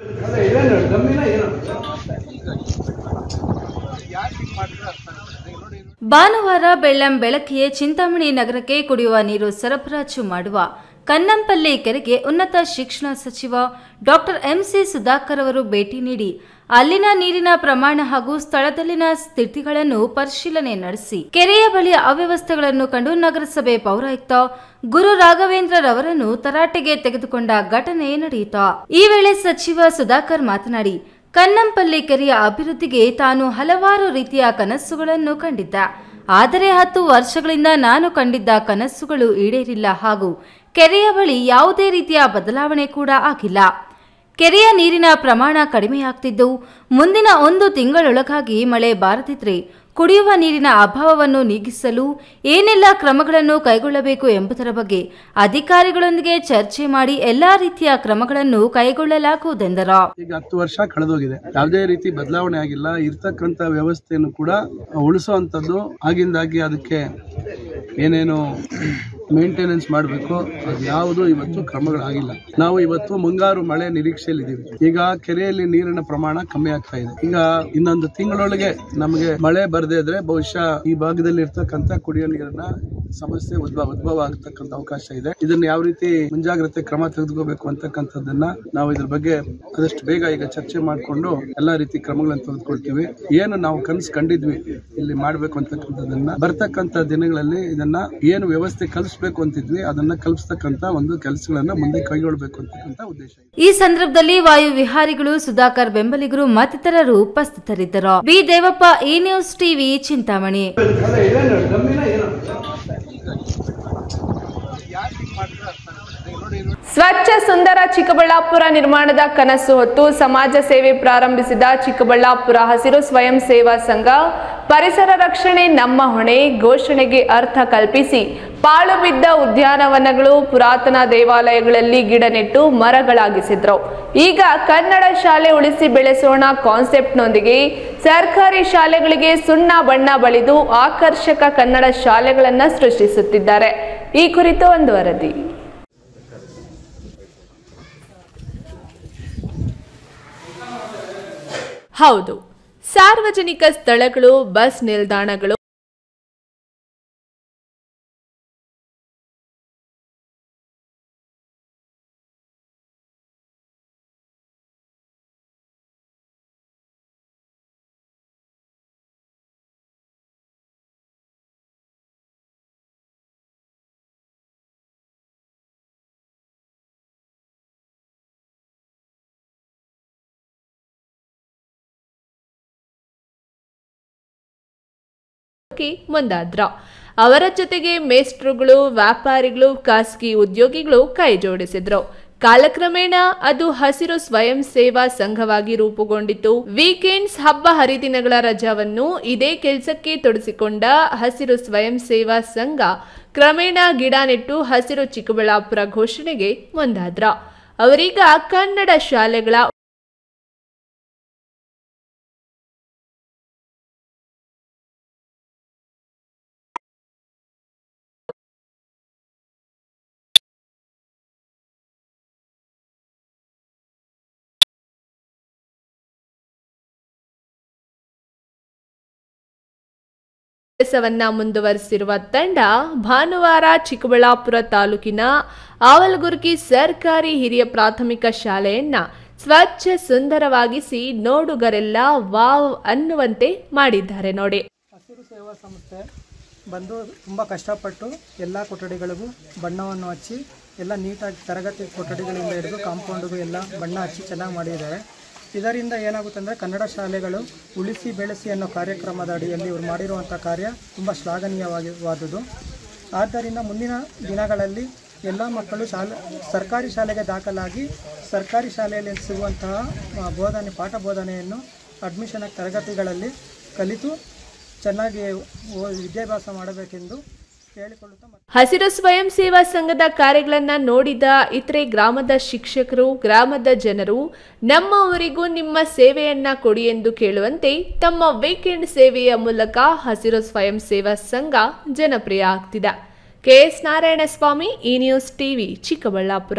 ಭಾನುವಾರ ಬೆಳ್ಳಂ ಬೆಳಕಿಯೇ ಚಿಂತಾಮಣಿ ನಗರಕ್ಕೆ ಕುಡಿಯುವ ನೀರು ಸರಬರಾಜು ಮಾಡುವ ಕನ್ನಂಪಲ್ಲಿ ಕೆರೆಗೆ ಉನ್ನತ ಶಿಕ್ಷಣ ಸಚಿವ ಡಾಕ್ಟರ್ ಎಂಸಿ ಸುಧಾಕರ್ ಅವರು ಭೇಟಿ ನೀಡಿ ಅಲ್ಲಿನ ನೀರಿನ ಪ್ರಮಾಣ ಹಾಗೂ ಸ್ಥಳದಲ್ಲಿನ ಸ್ಥಿತಿಗಳನ್ನು ಪರಿಶೀಲನೆ ನಡೆಸಿ ಕೆರೆಯ ಬಳಿಯ ಅವ್ಯವಸ್ಥೆಗಳನ್ನು ಕಂಡು ನಗರಸಭೆ ಪೌರಾಯುಕ್ತ ಗುರು ರಾಘವೇಂದ್ರ ರವರನ್ನು ತರಾಟೆಗೆ ತೆಗೆದುಕೊಂಡ ಘಟನೆ ನಡೆಯಿತು ಈ ವೇಳೆ ಸಚಿವ ಸುಧಾಕರ್ ಮಾತನಾಡಿ ಕನ್ನಂಪಲ್ಲಿ ಕೆರೆಯ ಅಭಿವೃದ್ಧಿಗೆ ತಾನು ಹಲವಾರು ರೀತಿಯ ಕನಸುಗಳನ್ನು ಕಂಡಿದ್ದ ಆದರೆ ಹತ್ತು ವರ್ಷಗಳಿಂದ ನಾನು ಕಂಡಿದ್ದ ಕನಸುಗಳು ಈಡೇರಿಲ್ಲ ಹಾಗೂ ಕೆರೆಯ ಬಳಿ ಯಾವುದೇ ರೀತಿಯ ಬದಲಾವಣೆ ಕೂಡ ಆಗಿಲ್ಲ ಕೆರೆಯ ನೀರಿನ ಪ್ರಮಾಣ ಕಡಿಮೆಯಾಗ್ತಿದ್ದು ಮುಂದಿನ ಒಂದು ತಿಂಗಳೊಳಗಾಗಿ ಮಳೆ ಬಾರದಿದ್ರೆ ಕುಡಿಯುವ ನೀರಿನ ಅಭಾವವನ್ನು ನೀಗಿಸಲು ಏನೆಲ್ಲ ಕ್ರಮಗಳನ್ನು ಕೈಗೊಳ್ಳಬೇಕು ಎಂಬುದರ ಬಗ್ಗೆ ಅಧಿಕಾರಿಗಳೊಂದಿಗೆ ಚರ್ಚೆ ಮಾಡಿ ಎಲ್ಲಾ ರೀತಿಯ ಕ್ರಮಗಳನ್ನು ಕೈಗೊಳ್ಳಲಾಗುವುದೆಂದರು ಈಗ ಹತ್ತು ವರ್ಷ ಕಳೆದೋಗಿದೆ ಯಾವುದೇ ರೀತಿ ಬದಲಾವಣೆ ಆಗಿಲ್ಲ ಇರ್ತಕ್ಕಂಥ ವ್ಯವಸ್ಥೆಯನ್ನು ಕೂಡ ಉಳಿಸುವಂಥದ್ದು ಆಗಿಂದಾಗಿ ಅದಕ್ಕೆ ಏನೇನು ಮೇಂಟೆನೆನ್ಸ್ ಮಾಡಬೇಕು ಅದು ಯಾವುದು ಇವತ್ತು ಕ್ರಮಗಳಾಗಿಲ್ಲ ನಾವು ಇವತ್ತು ಮುಂಗಾರು ಮಳೆ ನಿರೀಕ್ಷೆಯಲ್ಲಿದ್ದೀವಿ ಈಗ ಕೆರೆಯಲ್ಲಿ ನೀರಿನ ಪ್ರಮಾಣ ಕಮ್ಮಿ ಆಗ್ತಾ ಇದೆ ಈಗ ಇನ್ನೊಂದು ತಿಂಗಳೊಳಗೆ ನಮಗೆ ಮಳೆ ಬರದೇ ಇದ್ರೆ ಬಹುಶಃ ಈ ಭಾಗದಲ್ಲಿ ಇರ್ತಕ್ಕಂಥ ಕುಡಿಯೋ ನೀರಿನ ಸಮಸ್ಯೆ ಉದ್ಭವ ಉದ್ಭವ ಆಗತಕ್ಕಂಥ ಅವಕಾಶ ಇದೆ ಇದನ್ನ ಯಾವ ರೀತಿ ಮುಂಜಾಗ್ರತೆ ಕ್ರಮ ತೆಗೆದುಕೋಬೇಕು ಅಂತಕ್ಕಂಥದ್ದನ್ನ ನಾವು ಇದ್ರ ಬಗ್ಗೆ ಆದಷ್ಟು ಬೇಗ ಈಗ ಚರ್ಚೆ ಮಾಡಿಕೊಂಡು ಎಲ್ಲಾ ರೀತಿ ಕ್ರಮಗಳನ್ನು ತೆಗೆದುಕೊಳ್ತೀವಿ ಏನು ನಾವು ಕನಸು ಕಂಡಿದ್ವಿ ಇಲ್ಲಿ ಮಾಡ್ಬೇಕು ಅಂತಕ್ಕಂಥದ್ದನ್ನ ಬರ್ತಕ್ಕಂಥ ದಿನಗಳಲ್ಲಿ ಇದನ್ನ ಏನು ವ್ಯವಸ್ಥೆ ಕಲಿಸ್ಬೇಕು ಅಂತಿದ್ವಿ ಅದನ್ನ ಕಲ್ಪಿಸ್ತಕ್ಕಂಥ ಒಂದು ಕೆಲಸಗಳನ್ನ ಮುಂದೆ ಕೈಗೊಳ್ಳಬೇಕು ಅಂತಕ್ಕಂಥ ಉದ್ದೇಶ ಈ ಸಂದರ್ಭದಲ್ಲಿ ವಾಯು ವಿಹಾರಿಗಳು ಸುಧಾಕರ್ ಬೆಂಬಲಿಗರು ಮತ್ತಿತರರು ಉಪಸ್ಥಿತರಿದ್ದರು ಬಿ ದೇವಪ್ಪ ಈ ನ್ಯೂಸ್ ಟಿವಿ ಚಿಂತಾಮಣಿ ಸ್ವಚ್ಛ ಸುಂದರ ಚಿಕ್ಕಬಳ್ಳಾಪುರ ನಿರ್ಮಾಣದ ಕನಸು ಹೊತ್ತು ಸಮಾಜ ಸೇವೆ ಪ್ರಾರಂಭಿಸಿದ ಚಿಕ್ಕಬಳ್ಳಾಪುರ ಹಸಿರು ಸ್ವಯಂ ಸೇವಾ ಸಂಘ ಪರಿಸರ ರಕ್ಷಣೆ ನಮ್ಮ ಹೊಣೆ ಘೋಷಣೆಗೆ ಅರ್ಥ ಕಲ್ಪಿಸಿ ಪಾಳು ಬಿದ್ದ ಉದ್ಯಾನವನಗಳು ಪುರಾತನ ದೇವಾಲಯಗಳಲ್ಲಿ ಗಿಡ ನೆಟ್ಟು ಮರಗಳಾಗಿಸಿದ್ರು ಈಗ ಕನ್ನಡ ಶಾಲೆ ಉಳಿಸಿ ಬೆಳೆಸೋಣ ಕಾನ್ಸೆಪ್ಟ್ನೊಂದಿಗೆ ಸರ್ಕಾರಿ ಶಾಲೆಗಳಿಗೆ ಸುಣ್ಣ ಬಣ್ಣ ಬಳಿದು ಆಕರ್ಷಕ ಕನ್ನಡ ಶಾಲೆಗಳನ್ನು ಸೃಷ್ಟಿಸುತ್ತಿದ್ದಾರೆ ಈ ಕುರಿತು ಒಂದು ವರದಿ ಹೌದು ಸಾರ್ವಜನಿಕ ಸ್ಥಳಗಳು ಬಸ್ ನಿಲ್ದಾಣಗಳು ಮುಂದಾದ್ರ ಅವರ ಜೊತೆಗೆ ಮೇಸ್ಟ್ರುಗಳು ವ್ಯಾಪಾರಿಗಳು ಖಾಸಗಿ ಉದ್ಯೋಗಿಗಳು ಕೈ ಜೋಡಿಸಿದ್ರು ಕಾಲಕ್ರಮೇಣ ಅದು ಹಸಿರು ಸ್ವಯಂ ಸೇವಾ ಸಂಘವಾಗಿ ರೂಪುಗೊಂಡಿತು ವೀಕೆಂಡ್ಸ್ ಹಬ್ಬ ಹರಿದಿನಗಳ ರಜಾವನ್ನು ಇದೇ ಕೆಲಸಕ್ಕೆ ತೊಡಸಿಕೊಂಡ ಹಸಿರು ಸ್ವಯಂ ಸೇವಾ ಸಂಘ ಕ್ರಮೇಣ ಗಿಡ ನೆಟ್ಟು ಹಸಿರು ಚಿಕ್ಕಬಳ್ಳಾಪುರ ಘೋಷಣೆಗೆ ಮುಂದಾದ್ರ ಅವರೀಗ ಕನ್ನಡ ಶಾಲೆಗಳ ಕೆಲಸವನ್ನ ಮುಂದುವರಿಸಿರುವ ತಂಡ ಭಾನುವಾರ ಚಿಕ್ಕಬಳ್ಳಾಪುರ ತಾಲೂಕಿನ ಆವಲಗುರ್ಗಿ ಸರ್ಕಾರಿ ಹಿರಿಯ ಪ್ರಾಥಮಿಕ ಶಾಲೆಯನ್ನ ಸ್ವಚ್ಛ ಸುಂದರವಾಗಿಸಿ ನೋಡುಗರೆಲ್ಲ ವಾವ್ ಅನ್ನುವಂತೆ ಮಾಡಿದ್ದಾರೆ ನೋಡಿ ಹಸಿರು ಸೇವಾ ಸಂಸ್ಥೆ ಬಂದು ತುಂಬ ಕಷ್ಟಪಟ್ಟು ಎಲ್ಲ ಕೊಠಡಿಗಳಿಗೂ ಬಣ್ಣವನ್ನು ಹಚ್ಚಿ ಎಲ್ಲ ನೀಟಾಗಿ ತರಗತಿ ಕೊಠಡಿಗಳಿಂದ ಹಿಡಿದು ಕಾಂಪೌಂಡಿಗೂ ಎಲ್ಲ ಬಣ್ಣ ಹಚ್ಚಿ ಚೆನ್ನಾಗಿ ಮಾಡಿದ್ದಾರೆ ಇದರಿಂದ ಏನಾಗುತ್ತೆ ಅಂದರೆ ಕನ್ನಡ ಶಾಲೆಗಳು ಉಳಿಸಿ ಬೆಳೆಸಿ ಅನ್ನೋ ಕಾರ್ಯಕ್ರಮದ ಅಡಿಯಲ್ಲಿ ಇವರು ಮಾಡಿರುವಂಥ ಕಾರ್ಯ ತುಂಬ ಶ್ಲಾಘನೀಯವಾದುದು ಆದ್ದರಿಂದ ಮುಂದಿನ ದಿನಗಳಲ್ಲಿ ಎಲ್ಲ ಮಕ್ಕಳು ಶಾಲೆ ಸರ್ಕಾರಿ ಶಾಲೆಗೆ ದಾಖಲಾಗಿ ಸರ್ಕಾರಿ ಶಾಲೆಯಲ್ಲಿ ಸಿಗುವಂತಹ ಆ, ಬೋಧನೆ ಪಾಠ ಬೋಧನೆಯನ್ನು ಅಡ್ಮಿಷನ್ ತರಗತಿಗಳಲ್ಲಿ ಕಲಿತು ಚೆನ್ನಾಗಿ ಓ- ವಿದ್ಯಾಭ್ಯಾಸ ಮಾಡಬೇಕೆಂದು ಕೇಳಿಕೊಳ್ಳುತ್ತಾ ಹಸಿರು ಸ್ವಯಂ ಸೇವಾ ಸಂಘದ ಕಾರ್ಯಗಳನ್ನ ನೋಡಿದ ಇತರೆ ಗ್ರಾಮದ ಶಿಕ್ಷಕರು ಗ್ರಾಮದ ಜನರು ನಮ್ಮ ಊರಿಗೂ ನಿಮ್ಮ ಸೇವೆಯನ್ನ ಕೊಡಿ ಎಂದು ಕೇಳುವಂತೆ ತಮ್ಮ ವೀಕೆಂಡ್ ಸೇವೆಯ ಮೂಲಕ ಹಸಿರು ಸ್ವಯಂ ಸೇವಾ ಸಂಘ ಜನಪ್ರಿಯ ಆಗ್ತಿದೆ ಕೆಎಸ್ ನಾರಾಯಣಸ್ವಾಮಿ ಈ ನ್ಯೂಸ್ ಟಿವಿ ಚಿಕ್ಕಬಳ್ಳಾಪುರ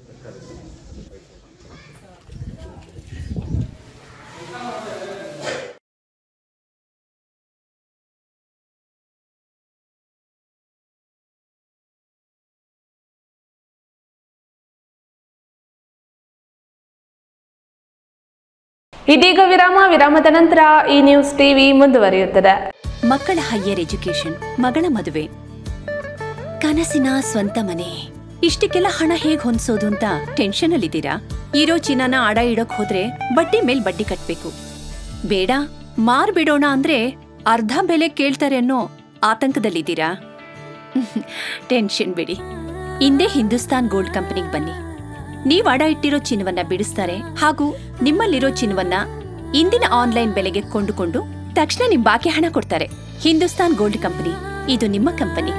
ಇದೀಗ ವಿರಾಮ ವಿರಾಮದ ನಂತರ ಈ ನ್ಯೂಸ್ ಟಿವಿ ಮುಂದುವರಿಯುತ್ತದೆ ಮಕ್ಕಳ ಹೈಯರ್ ಎಜುಕೇಶನ್ ಮಗಳ ಮದುವೆ ಕನಸಿನ ಸ್ವಂತ ಮನೆ ಇಷ್ಟಕ್ಕೆಲ್ಲ ಹಣ ಹೇಗ್ ಹೊಂದ್ಸೋದು ಅಂತ ಟೆನ್ಷನ್ ಅಲ್ಲಿದ್ದೀರಾ ಇರೋ ಚಿನ್ನನ ಅಡ ಇಡೋಕ್ ಹೋದ್ರೆ ಬಡ್ಡಿ ಮೇಲ್ ಬಡ್ಡಿ ಕಟ್ಬೇಕು ಬೇಡ ಮಾರ್ಬಿಡೋಣ ಅಂದ್ರೆ ಅರ್ಧ ಬೆಲೆ ಕೇಳ್ತಾರೆ ಅನ್ನೋ ಆತಂಕದಲ್ಲಿದ್ದೀರಾ ಟೆನ್ಷನ್ ಬಿಡಿ ಹಿಂದೆ ಹಿಂದೂಸ್ತಾನ್ ಗೋಲ್ಡ್ ಕಂಪನಿಗೆ ಬನ್ನಿ ನೀವ್ ಅಡ ಇಟ್ಟಿರೋ ಚಿನ್ನವನ್ನ ಬಿಡಿಸ್ತಾರೆ ಹಾಗೂ ನಿಮ್ಮಲ್ಲಿರೋ ಚಿನ್ನವನ್ನ ಇಂದಿನ ಆನ್ಲೈನ್ ಬೆಲೆಗೆ ಕೊಂಡುಕೊಂಡು ತಕ್ಷಣ ನಿಮ್ ಬಾಕಿ ಹಣ ಕೊಡ್ತಾರೆ ಹಿಂದೂಸ್ತಾನ್ ಗೋಲ್ಡ್ ಕಂಪನಿ ಇದು ನಿಮ್ಮ company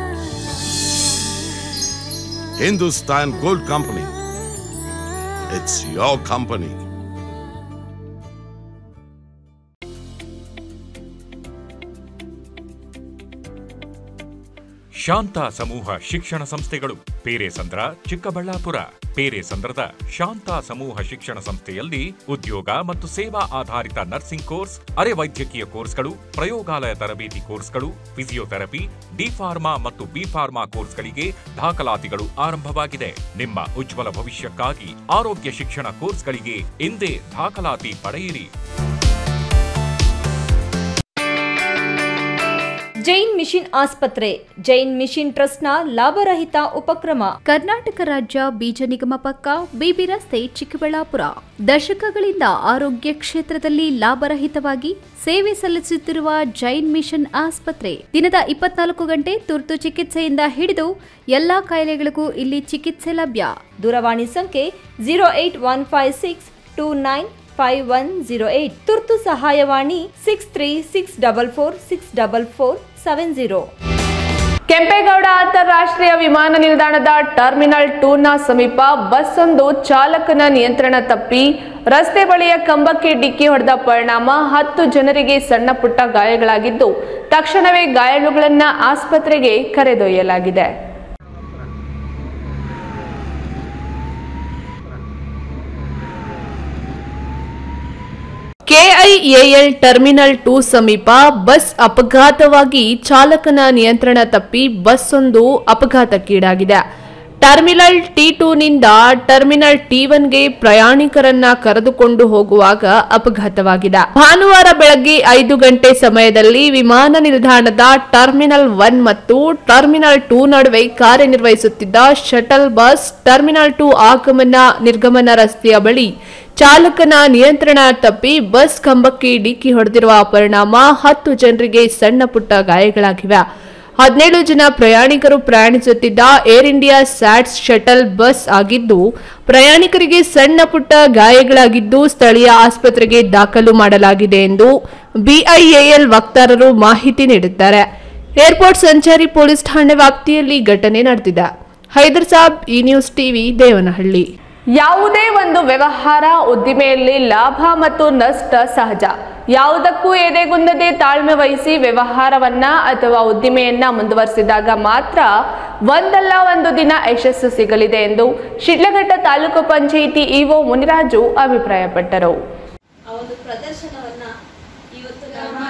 Hindustan Gold Company. It's your company. Shanta ಸಮೂಹ ಶಿಕ್ಷಣ ಸಂಸ್ಥೆಗಳು ಪೇರೆಸಂದ್ರ ಚಿಕ್ಕಬಳ್ಳಾಪುರ ಪೇರೆಸಂದ್ರದ ಶಾಂತ ಸಮೂಹ ಶಿಕ್ಷಣ ಸಂಸ್ಥೆಯಲ್ಲಿ ಉದ್ಯೋಗ ಮತ್ತು ಸೇವಾ ಆಧಾರಿತ ನರ್ಸಿಂಗ್ ಕೋರ್ಸ್ ಅರೆ ವೈದ್ಯಕೀಯ ಕೋರ್ಸ್ಗಳು ಪ್ರಯೋಗಾಲಯ ತರಬೇತಿ ಕೋರ್ಸ್ಗಳು ಫಿಸಿಯೋಥೆರಪಿ ಡಿ ಫಾರ್ಮಾ ಮತ್ತು ಬಿ ಫಾರ್ಮಾ ಕೋರ್ಸ್ಗಳಿಗೆ ದಾಖಲಾತಿಗಳು ಆರಂಭವಾಗಿದೆ ನಿಮ್ಮ ಉಜ್ವಲ ಭವಿಷ್ಯಕ್ಕಾಗಿ ಆರೋಗ್ಯ ಶಿಕ್ಷಣ ಕೋರ್ಸ್ಗಳಿಗೆ ಎಂದೇ ದಾಖಲಾತಿ ಪಡೆಯಿರಿ ಜೈನ್ ಮಿಷನ್ ಆಸ್ಪತ್ರೆ ಜೈನ್ ಮಿಷನ್ ಟ್ರಸ್ಟ್ನ ಲಾಭರಹಿತ ಉಪಕ್ರಮ ಕರ್ನಾಟಕ ರಾಜ್ಯ ಬೀಜ ನಿಗಮ ಪಕ್ಕ ಬಿಬಿ ರಸ್ತೆ ಚಿಕ್ಕಬಳ್ಳಾಪುರ ದಶಕಗಳಿಂದ ಆರೋಗ್ಯ ಕ್ಷೇತ್ರದಲ್ಲಿ ಲಾಭರಹಿತವಾಗಿ ಸೇವೆ ಸಲ್ಲಿಸುತ್ತಿರುವ ಜೈನ್ ಮಿಷನ್ ಆಸ್ಪತ್ರೆ ದಿನದ ಇಪ್ಪತ್ನಾಲ್ಕು ಗಂಟೆ ತುರ್ತು ಚಿಕಿತ್ಸೆಯಿಂದ ಹಿಡಿದು ಎಲ್ಲಾ ಕಾಯಿಲೆಗಳಿಗೂ ಇಲ್ಲಿ ಚಿಕಿತ್ಸೆ ಲಭ್ಯ ದೂರವಾಣಿ ಸಂಖ್ಯೆ zero eight one five six two nine five one zero eight ತುರ್ತು ಸಹಾಯವಾಣಿ six three six double four six double four seven zero Kempegowda ಅಂತಾರಾಷ್ಟ್ರೀಯ ವಿಮಾನ ನಿಲ್ದಾಣದ ಟರ್ಮಿನಲ್ ಟೂನ ಸಮೀಪ ಬಸ್ ಒಂದು ಚಾಲಕನ ನಿಯಂತ್ರಣ ತಪ್ಪಿ ರಸ್ತೆ ಬಳಿಯ ಕಂಬಕ್ಕೆ ಡಿಕ್ಕಿ ಹೊಡೆದ ಪರಿಣಾಮ ಹತ್ತು ಜನರಿಗೆ ಸಣ್ಣ ಪುಟ್ಟ ಗಾಯಗಳಾಗಿದ್ದು ತಕ್ಷಣವೇ ಗಾಯಾಳುಗಳನ್ನ ಆಸ್ಪತ್ರೆಗೆ ಕರೆದೊಯ್ಯಲಾಗಿದೆ ಕೆಐಎಎಲ್ ಟರ್ಮಿನಲ್ ಟೂ ಸಮೀಪ ಬಸ್ ಅಪಘಾತವಾಗಿ ಚಾಲಕನ ನಿಯಂತ್ರಣ ತಪ್ಪಿ ಬಸ್ ಒಂದು ಅಪಘಾತಕ್ಕೀಡಾಗಿದೆ ಟರ್ಮಿನಲ್ ಟಿ ಟೂನಿಂದ ಟರ್ಮಿನಲ್ ಟಿ ಒನ್ಗೆ ಪ್ರಯಾಣಿಕರನ್ನ ಕರೆದುಕೊಂಡು ಹೋಗುವಾಗ ಅಪಘಾತವಾಗಿದೆ ಭಾನುವಾರ ಬೆಳಗ್ಗೆ ಐದು ಗಂಟೆ ಸಮಯದಲ್ಲಿ ವಿಮಾನ ನಿಲ್ದಾಣದ ಟರ್ಮಿನಲ್ ಒನ್ ಮತ್ತು ಟರ್ಮಿನಲ್ ಟೂ ನಡುವೆ ಕಾರ್ಯನಿರ್ವಹಿಸುತ್ತಿದ್ದ ಶಟಲ್ ಬಸ್ ಟರ್ಮಿನಲ್ ಟೂ ಆಗಮನ ನಿರ್ಗಮನ ರಸ್ತೆಯ ಬಳಿ ಚಾಲಕನ ನಿಯಂತ್ರಣ ತಪ್ಪಿ ಬಸ್ ಕಂಬಕ್ಕೆ ಡಿಕ್ಕಿ ಹೊಡೆದಿರುವ ಪರಿಣಾಮ ಹತ್ತು ಜನರಿಗೆ ಸಣ್ಣ ಪುಟ್ಟ ಗಾಯಗಳಾಗಿವೆ ಹದಿನೇಳು ಜನ ಪ್ರಯಾಣಿಕರು ಪ್ರಯಾಣಿಸುತ್ತಿದ್ದ Air India SATS shuttle bus ಆಗಿದ್ದು ಪ್ರಯಾಣಿಕರಿಗೆ ಸಣ್ಣ ಪುಟ್ಟ ಗಾಯಗಳಾಗಿದ್ದು ಸ್ಥಳೀಯ ಆಸ್ಪತ್ರೆಗೆ ದಾಖಲು ಮಾಡಲಾಗಿದೆ ಎಂದು ಬಿಐಎಎಲ್ ವಕ್ತಾರರು ಮಾಹಿತಿ ನೀಡಿದ್ದಾರೆ ಏರ್ಪೋರ್ಟ್ ಸಂಚಾರಿ ಪೊಲೀಸ್ ಠಾಣೆ ವ್ಯಾಪ್ತಿಯಲ್ಲಿ ಘಟನೆ ನಡೆದಿದೆ ಹೈದರ್ ಸಾಬ್ ಈ ನ್ಯೂಸ್ ಟಿವಿ ದೇವನಹಳ್ಳಿ ಯಾವುದೇ ಒಂದು ವ್ಯವಹಾರ ಉದ್ದಿಮೆಯಲ್ಲಿ ಲಾಭ ಮತ್ತು ನಷ್ಟ ಸಹಜ ಯಾವುದಕ್ಕೂ ಎದೆಗುಂದದೆ ತಾಳ್ಮೆ ವಹಿಸಿ ವ್ಯವಹಾರವನ್ನ ಅಥವಾ ಉದ್ದಿಮೆಯನ್ನ ಮುಂದುವರಿಸಿದಾಗ ಮಾತ್ರ ಒಂದಲ್ಲ ಒಂದು ದಿನ ಯಶಸ್ಸು ಸಿಗಲಿದೆ ಎಂದು ಶಿಡ್ಲಘಟ್ಟ ತಾಲೂಕು ಪಂಚಾಯಿತಿ ಇಒ ಮುನಿರಾಜು ಅಭಿಪ್ರಾಯಪಟ್ಟರು ಆ ಒಂದು ಪ್ರದರ್ಶನವನ್ನ ಇವತ್ತು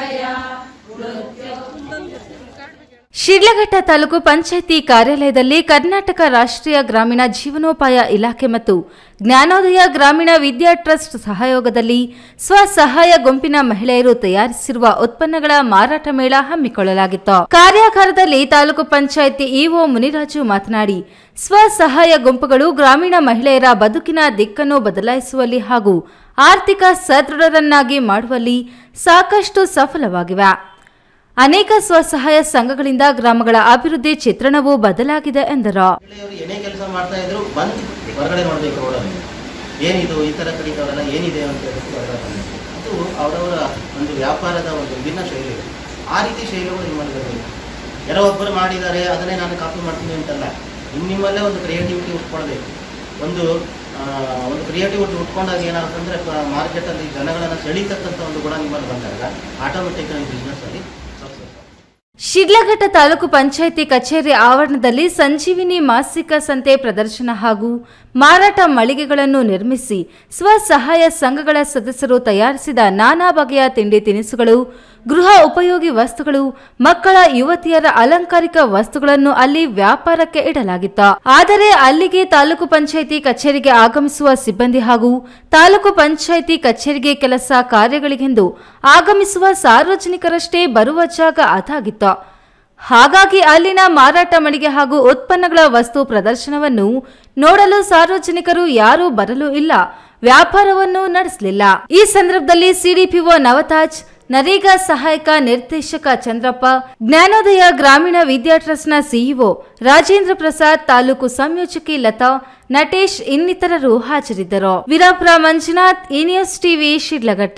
ಶಿಡ್ಲಘಟ್ಟ ತಾಲೂಕು ಪಂಚಾಯಿತಿ ಕಾರ್ಯಾಲಯದಲ್ಲಿ ಕರ್ನಾಟಕ ರಾಷ್ಟ್ರೀಯ ಗ್ರಾಮೀಣ ಜೀವನೋಪಾಯ ಇಲಾಖೆ ಮತ್ತು ಜ್ಞಾನೋದಯ ಗ್ರಾಮೀಣ ವಿದ್ಯಾ ಟ್ರಸ್ಟ್ ಸಹಯೋಗದಲ್ಲಿ ಸ್ವಸಹಾಯ ಗುಂಪಿನ ಮಹಿಳೆಯರು ತಯಾರಿಸಿರುವ ಉತ್ಪನ್ನಗಳ ಮಾರಾಟ ಮೇಳ ಹಮ್ಮಿಕೊಳ್ಳಲಾಗಿತ್ತು ಕಾರ್ಯಾಗಾರದಲ್ಲಿ ತಾಲೂಕು ಪಂಚಾಯಿತಿ ಇಒ ಮುನಿರಾಜು ಮಾತನಾಡಿ ಸ್ವಸಹಾಯ ಗುಂಪುಗಳು ಗ್ರಾಮೀಣ ಮಹಿಳೆಯರ ಬದುಕಿನ ದಿಕ್ಕನ್ನು ಬದಲಾಯಿಸುವಲ್ಲಿ ಹಾಗೂ ಆರ್ಥಿಕ ಸದೃಢರನ್ನಾಗಿ ಮಾಡುವಲ್ಲಿ ಸಾಕಷ್ಟು ಸಫಲವಾಗಿವೆ ಅನೇಕ ಸ್ವಸಹಾಯ ಸಂಘಗಳಿಂದ ಗ್ರಾಮಗಳ ಅಭಿವೃದ್ಧಿ ಚಿತ್ರಣವೂ ಬದಲಾಗಿದೆ ಎಂದರು ಏನೇ ಕೆಲಸ ಮಾಡ್ತಾ ಇದ್ರು ಬಂದು ಹೊರಗಡೆ ನೋಡ್ಬೇಕು ರೋಡಲ್ಲಿ ಏನಿದು ಈ ಥರ ಕಡೆದವರೆಲ್ಲ ಏನಿದೆ ಅಂತ ಹೇಳ್ಬಿಟ್ಟು ಹೊರಗಡೆ ಬರ್ಬೇಕು. ಅದು ಅವರವರ ಒಂದು ವ್ಯಾಪಾರದ ಒಂದು ವಿಭಿನ್ನ ಶೈಲಿ ಇದೆ. ಆ ರೀತಿ ಶೈಲಿಗಳು ನಿಮ್ಮಲ್ಲಿ ಬರಬೇಕು ಯಾರೋ ಒಬ್ಬರು ಮಾಡಿದ್ದಾರೆ ಅದನ್ನೇ ನಾನು ಕಾಪಿ ಮಾಡ್ತೀನಿ ಅಂತಲ್ಲ ಇನ್ನು ನಿಮ್ಮಲ್ಲೇ ಒಂದು ಕ್ರಿಯೇಟಿವಿಟಿ ಉಟ್ಕೊಳ್ಬೇಕು ಒಂದು ಆ, ಒಂದು ಕ್ರಿಯೇಟಿವಿಟಿ ಉಟ್ಕೊಂಡಾಗ ಏನಾಗುತ್ತಂದ್ರೆ ಮಾರ್ಕೆಟಲ್ಲಿ ಜನಗಳನ್ನು ಸೆಳೀತಕ್ಕಂಥ ಒಂದು ಗುಣ ನಿಮ್ಮಲ್ಲಿ ಬಂದಾಗ ಆಟೋಮೆಟಿಕ್ ಬಿಸ್ನೆಸ್ಸಲ್ಲಿ ಸಕ್ಸಸ್ ಶಿಡ್ಲಘಟ್ಟ ತಾಲೂಕು ಪಂಚಾಯಿತಿ ಕಚೇರಿ ಆವರಣದಲ್ಲಿ ಸಂಜೀವಿನಿ ಮಾಸಿಕ ಸಂತೆ ಪ್ರದರ್ಶನ ಹಾಗೂ ಮಾರಾಟ ಮಳಿಗೆಗಳನ್ನು ನಿರ್ಮಿಸಿ ಸ್ವಸಹಾಯ ಸಂಘಗಳ ಸದಸ್ಯರು ತಯಾರಿಸಿದ ನಾನಾ ಬಗೆಯ ತಿಂಡಿ ತಿನಿಸುಗಳು ಗೃಹ ಉಪಯೋಗಿ ವಸ್ತುಗಳು ಮಕ್ಕಳ ಯುವತಿಯರ ಅಲಂಕಾರಿಕ ವಸ್ತುಗಳನ್ನು ಅಲ್ಲಿ ವ್ಯಾಪಾರಕ್ಕೆ ಇಡಲಾಗಿತ್ತು ಆದರೆ ಅಲ್ಲಿಗೆ ತಾಲೂಕು ಪಂಚಾಯಿತಿ ಕಚೇರಿಗೆ ಆಗಮಿಸುವ ಸಿಬ್ಬಂದಿ ಹಾಗೂ ತಾಲೂಕು ಪಂಚಾಯಿತಿ ಕಚೇರಿಗೆ ಕೆಲಸ ಕಾರ್ಯಗಳಿಗೆಂದು ಆಗಮಿಸುವ ಸಾರ್ವಜನಿಕರಷ್ಟೇ ಬರುವ ಜಾಗ ಅದಾಗಿತ್ತು ಹಾಗಾಗಿ ಅಲ್ಲಿನ ಮಾರಾಟ ಮಳಿಗೆ ಹಾಗೂ ಉತ್ಪನ್ನಗಳ ವಸ್ತು ಪ್ರದರ್ಶನವನ್ನು ನೋಡಲು ಸಾರ್ವಜನಿಕರು ಯಾರೂ ಬರಲು ಇಲ್ಲ ವ್ಯಾಪಾರವನ್ನು ನಡೆಸಲಿಲ್ಲ ಈ ಸಂದರ್ಭದಲ್ಲಿ ಸಿಡಿಪಿಒ ನವತಾಜ್ ನರೇಗಾ ಸಹಾಯಕ ನಿರ್ದೇಶಕ ಚಂದ್ರಪ್ಪ ಜ್ಞಾನೋದಯ ಗ್ರಾಮೀಣ ವಿದ್ಯಾ ಟ್ರಸ್ಟ್ನ ಸಿಇಒ ರಾಜೇಂದ್ರ ಪ್ರಸಾದ್ ತಾಲೂಕು ಸಂಯೋಜಕಿ ಲತಾ ನಟೇಶ್ ಇನ್ನಿತರರು ಹಾಜರಿದ್ದರು ವೀರಾಪುರ ಮಂಜುನಾಥ್ ಈ ನ್ಯೂಸ್ ಟಿವಿ ಶಿಡ್ಲಘಟ್ಟ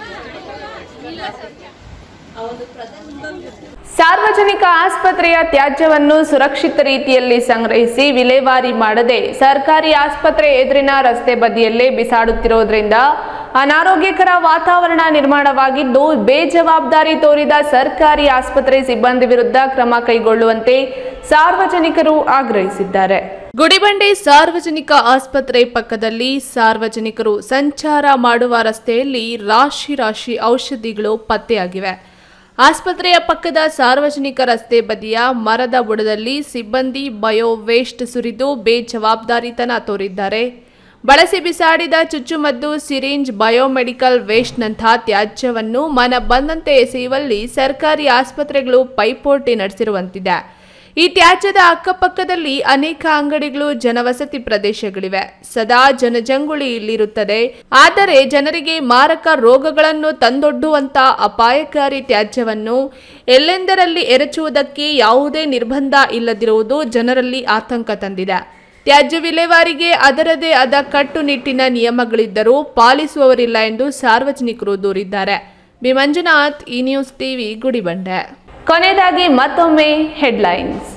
ಸಾರ್ವಜನಿಕ ಆಸ್ಪತ್ರೆಯ ತ್ಯಾಜ್ಯವನ್ನು ಸುರಕ್ಷಿತ ರೀತಿಯಲ್ಲಿ ಸಂಗ್ರಹಿಸಿ ವಿಲೇವಾರಿ ಮಾಡದೆ ಸರ್ಕಾರಿ ಆಸ್ಪತ್ರೆ ಎದುರಿನ ರಸ್ತೆ ಬದಿಯಲ್ಲೇ ಬಿಸಾಡುತ್ತಿರುವುದರಿಂದ ಅನಾರೋಗ್ಯಕರ ವಾತಾವರಣ ನಿರ್ಮಾಣವಾಗಿದ್ದು ಬೇಜವಾಬ್ದಾರಿ ತೋರಿದ ಸರ್ಕಾರಿ ಆಸ್ಪತ್ರೆ ಸಿಬ್ಬಂದಿ ವಿರುದ್ಧ ಕ್ರಮ ಕೈಗೊಳ್ಳುವಂತೆ ಸಾರ್ವಜನಿಕರು ಆಗ್ರಹಿಸಿದ್ದಾರೆ ಗುಡಿಬಂಡೆ ಸಾರ್ವಜನಿಕ ಆಸ್ಪತ್ರೆ ಪಕ್ಕದಲ್ಲಿ ಸಾರ್ವಜನಿಕರು ಸಂಚಾರ ಮಾಡುವ ರಸ್ತೆಯಲ್ಲಿ ರಾಶಿ ರಾಶಿ ಔಷಧಿಗಳು ಪತ್ತೆಯಾಗಿವೆ ಆಸ್ಪತ್ರೆಯ ಪಕ್ಕದ ಸಾರ್ವಜನಿಕ ರಸ್ತೆ ಬದಿಯ ಮರದ ಬುಡದಲ್ಲಿ ಸಿಬ್ಬಂದಿ ಬಯೋ ವೇಸ್ಟ್ ಸುರಿದು ಬೇಜವಾಬ್ದಾರಿತನ ತೋರಿದ್ದಾರೆ ಬಳಸಿ ಬಿಸಾಡಿದ ಚುಚ್ಚುಮದ್ದು ಸಿರಿಂಜ್ ಬಯೋಮೆಡಿಕಲ್ ವೇಸ್ಟ್ನಂಥ ತ್ಯಾಜ್ಯವನ್ನು ಮನ ಬಂದಂತೆ ಎಸೆಯುವಲ್ಲಿ ಸರ್ಕಾರಿ ಆಸ್ಪತ್ರೆಗಳು ಪೈಪೋಟಿ ನಡೆಸಿರುವಂತಿದೆ ಈ ತ್ಯಾಜ್ಯದ ಅಕ್ಕಪಕ್ಕದಲ್ಲಿ ಅನೇಕ ಅಂಗಡಿಗಳು ಜನವಸತಿ ಪ್ರದೇಶಗಳಿವೆ ಸದಾ ಜನಜಂಗುಳಿ ಇಲ್ಲಿರುತ್ತದೆ ಆದರೆ ಜನರಿಗೆ ಮಾರಕ ರೋಗಗಳನ್ನು ತಂದೊಡ್ಡುವಂತ ಅಪಾಯಕಾರಿ ತ್ಯಾಜ್ಯವನ್ನು ಎಲ್ಲೆಂದರಲ್ಲಿ ಎರಚುವುದಕ್ಕೆ ಯಾವುದೇ ನಿರ್ಬಂಧ ಇಲ್ಲದಿರುವುದು ಜನರಲ್ಲಿ ಆತಂಕ ತಂದಿದೆ ತ್ಯಾಜ್ಯ ವಿಲೇವಾರಿಗೆ ಅದರದೇ ಆದ ಕಟ್ಟುನಿಟ್ಟಿನ ನಿಯಮಗಳಿದ್ದರೂ ಪಾಲಿಸುವವರಿಲ್ಲ ಎಂದು ಸಾರ್ವಜನಿಕರು ದೂರಿದ್ದಾರೆ ಬಿ ಮಂಜುನಾಥ್ ಈ ನ್ಯೂಸ್ ಟಿವಿ ಗುಡಿಬಂಡೆ ಕೊನೆಯದಾಗಿ ಮತ್ತೊಮ್ಮೆ ಹೆಡ್ಲೈನ್ಸ್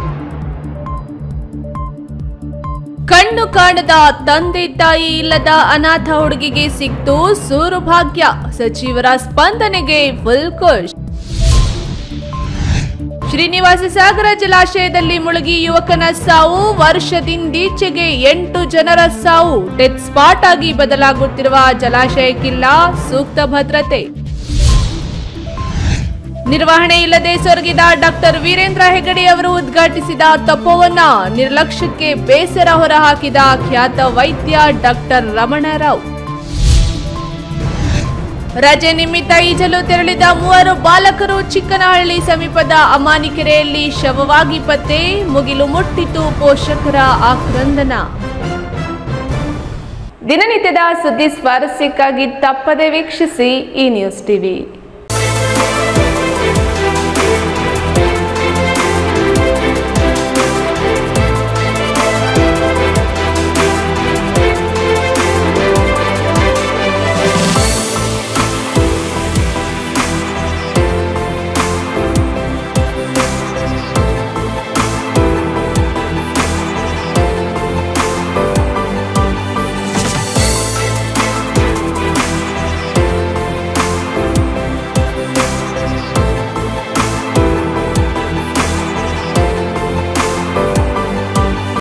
ಕಣ್ಣು ಕಾಣದ ತಂದೆ ತಾಯಿ ಇಲ್ಲದ ಅನಾಥ ಹುಡುಗಿಗೆ ಸಿಕ್ತು ಸೂರು ಭಾಗ್ಯ ಸಚಿವರ ಸ್ಪಂದನೆಗೆ ಫುಲ್ ಖುಷ್ ಶ್ರೀನಿವಾಸ ಸಾಗರ ಜಲಾಶಯದಲ್ಲಿ ಮುಳುಗಿ ಯುವಕನ ಸಾವು ವರ್ಷದಿಂದೀಚೆಗೆ ಎಂಟು ಜನರ ಸಾವು ಡೆತ್ ಸ್ಪಾಟ್ ಆಗಿ ಬದಲಾಗುತ್ತಿರುವ ಜಲಾಶಯಕ್ಕಿಲ್ಲ ಸೂಕ್ತ ಭದ್ರತೆ ನಿರ್ವಹಣೆ ಇಲ್ಲದೆ ಸೊರಗಿದ ಡಾಕ್ಟರ್ ವೀರೇಂದ್ರ ಹೆಗಡೆ ಅವರು ಉದ್ಘಾಟಿಸಿದ ತಪೋವನ ನಿರ್ಲಕ್ಷ್ಯಕ್ಕೆ ಬೇಸರ ಹೊರಹಾಕಿದ ಖ್ಯಾತ ವೈದ್ಯ ಡಾಕ್ಟರ್ ರಮಣರಾವ್ ರಜೆ ನಿಮಿತ್ತ ಈಜಲು ತೆರಳಿದ ಮೂವರು ಬಾಲಕರು ಚಿಕ್ಕನಹಳ್ಳಿ ಸಮೀಪದ ಅಮಾನಿಕೆರೆಯಲ್ಲಿ ಶವವಾಗಿ ಪತ್ತೆ ಮುಗಿಲು ಮುಟ್ಟಿತು ಪೋಷಕರ ಆಕ್ರಂದನ ದಿನನಿತ್ಯದ ಸುದ್ದಿ ಸ್ವಾರಸ್ಯಕ್ಕಾಗಿ ತಪ್ಪದೆ ವೀಕ್ಷಿಸಿ ಈ ನ್ಯೂಸ್ ಟಿವಿ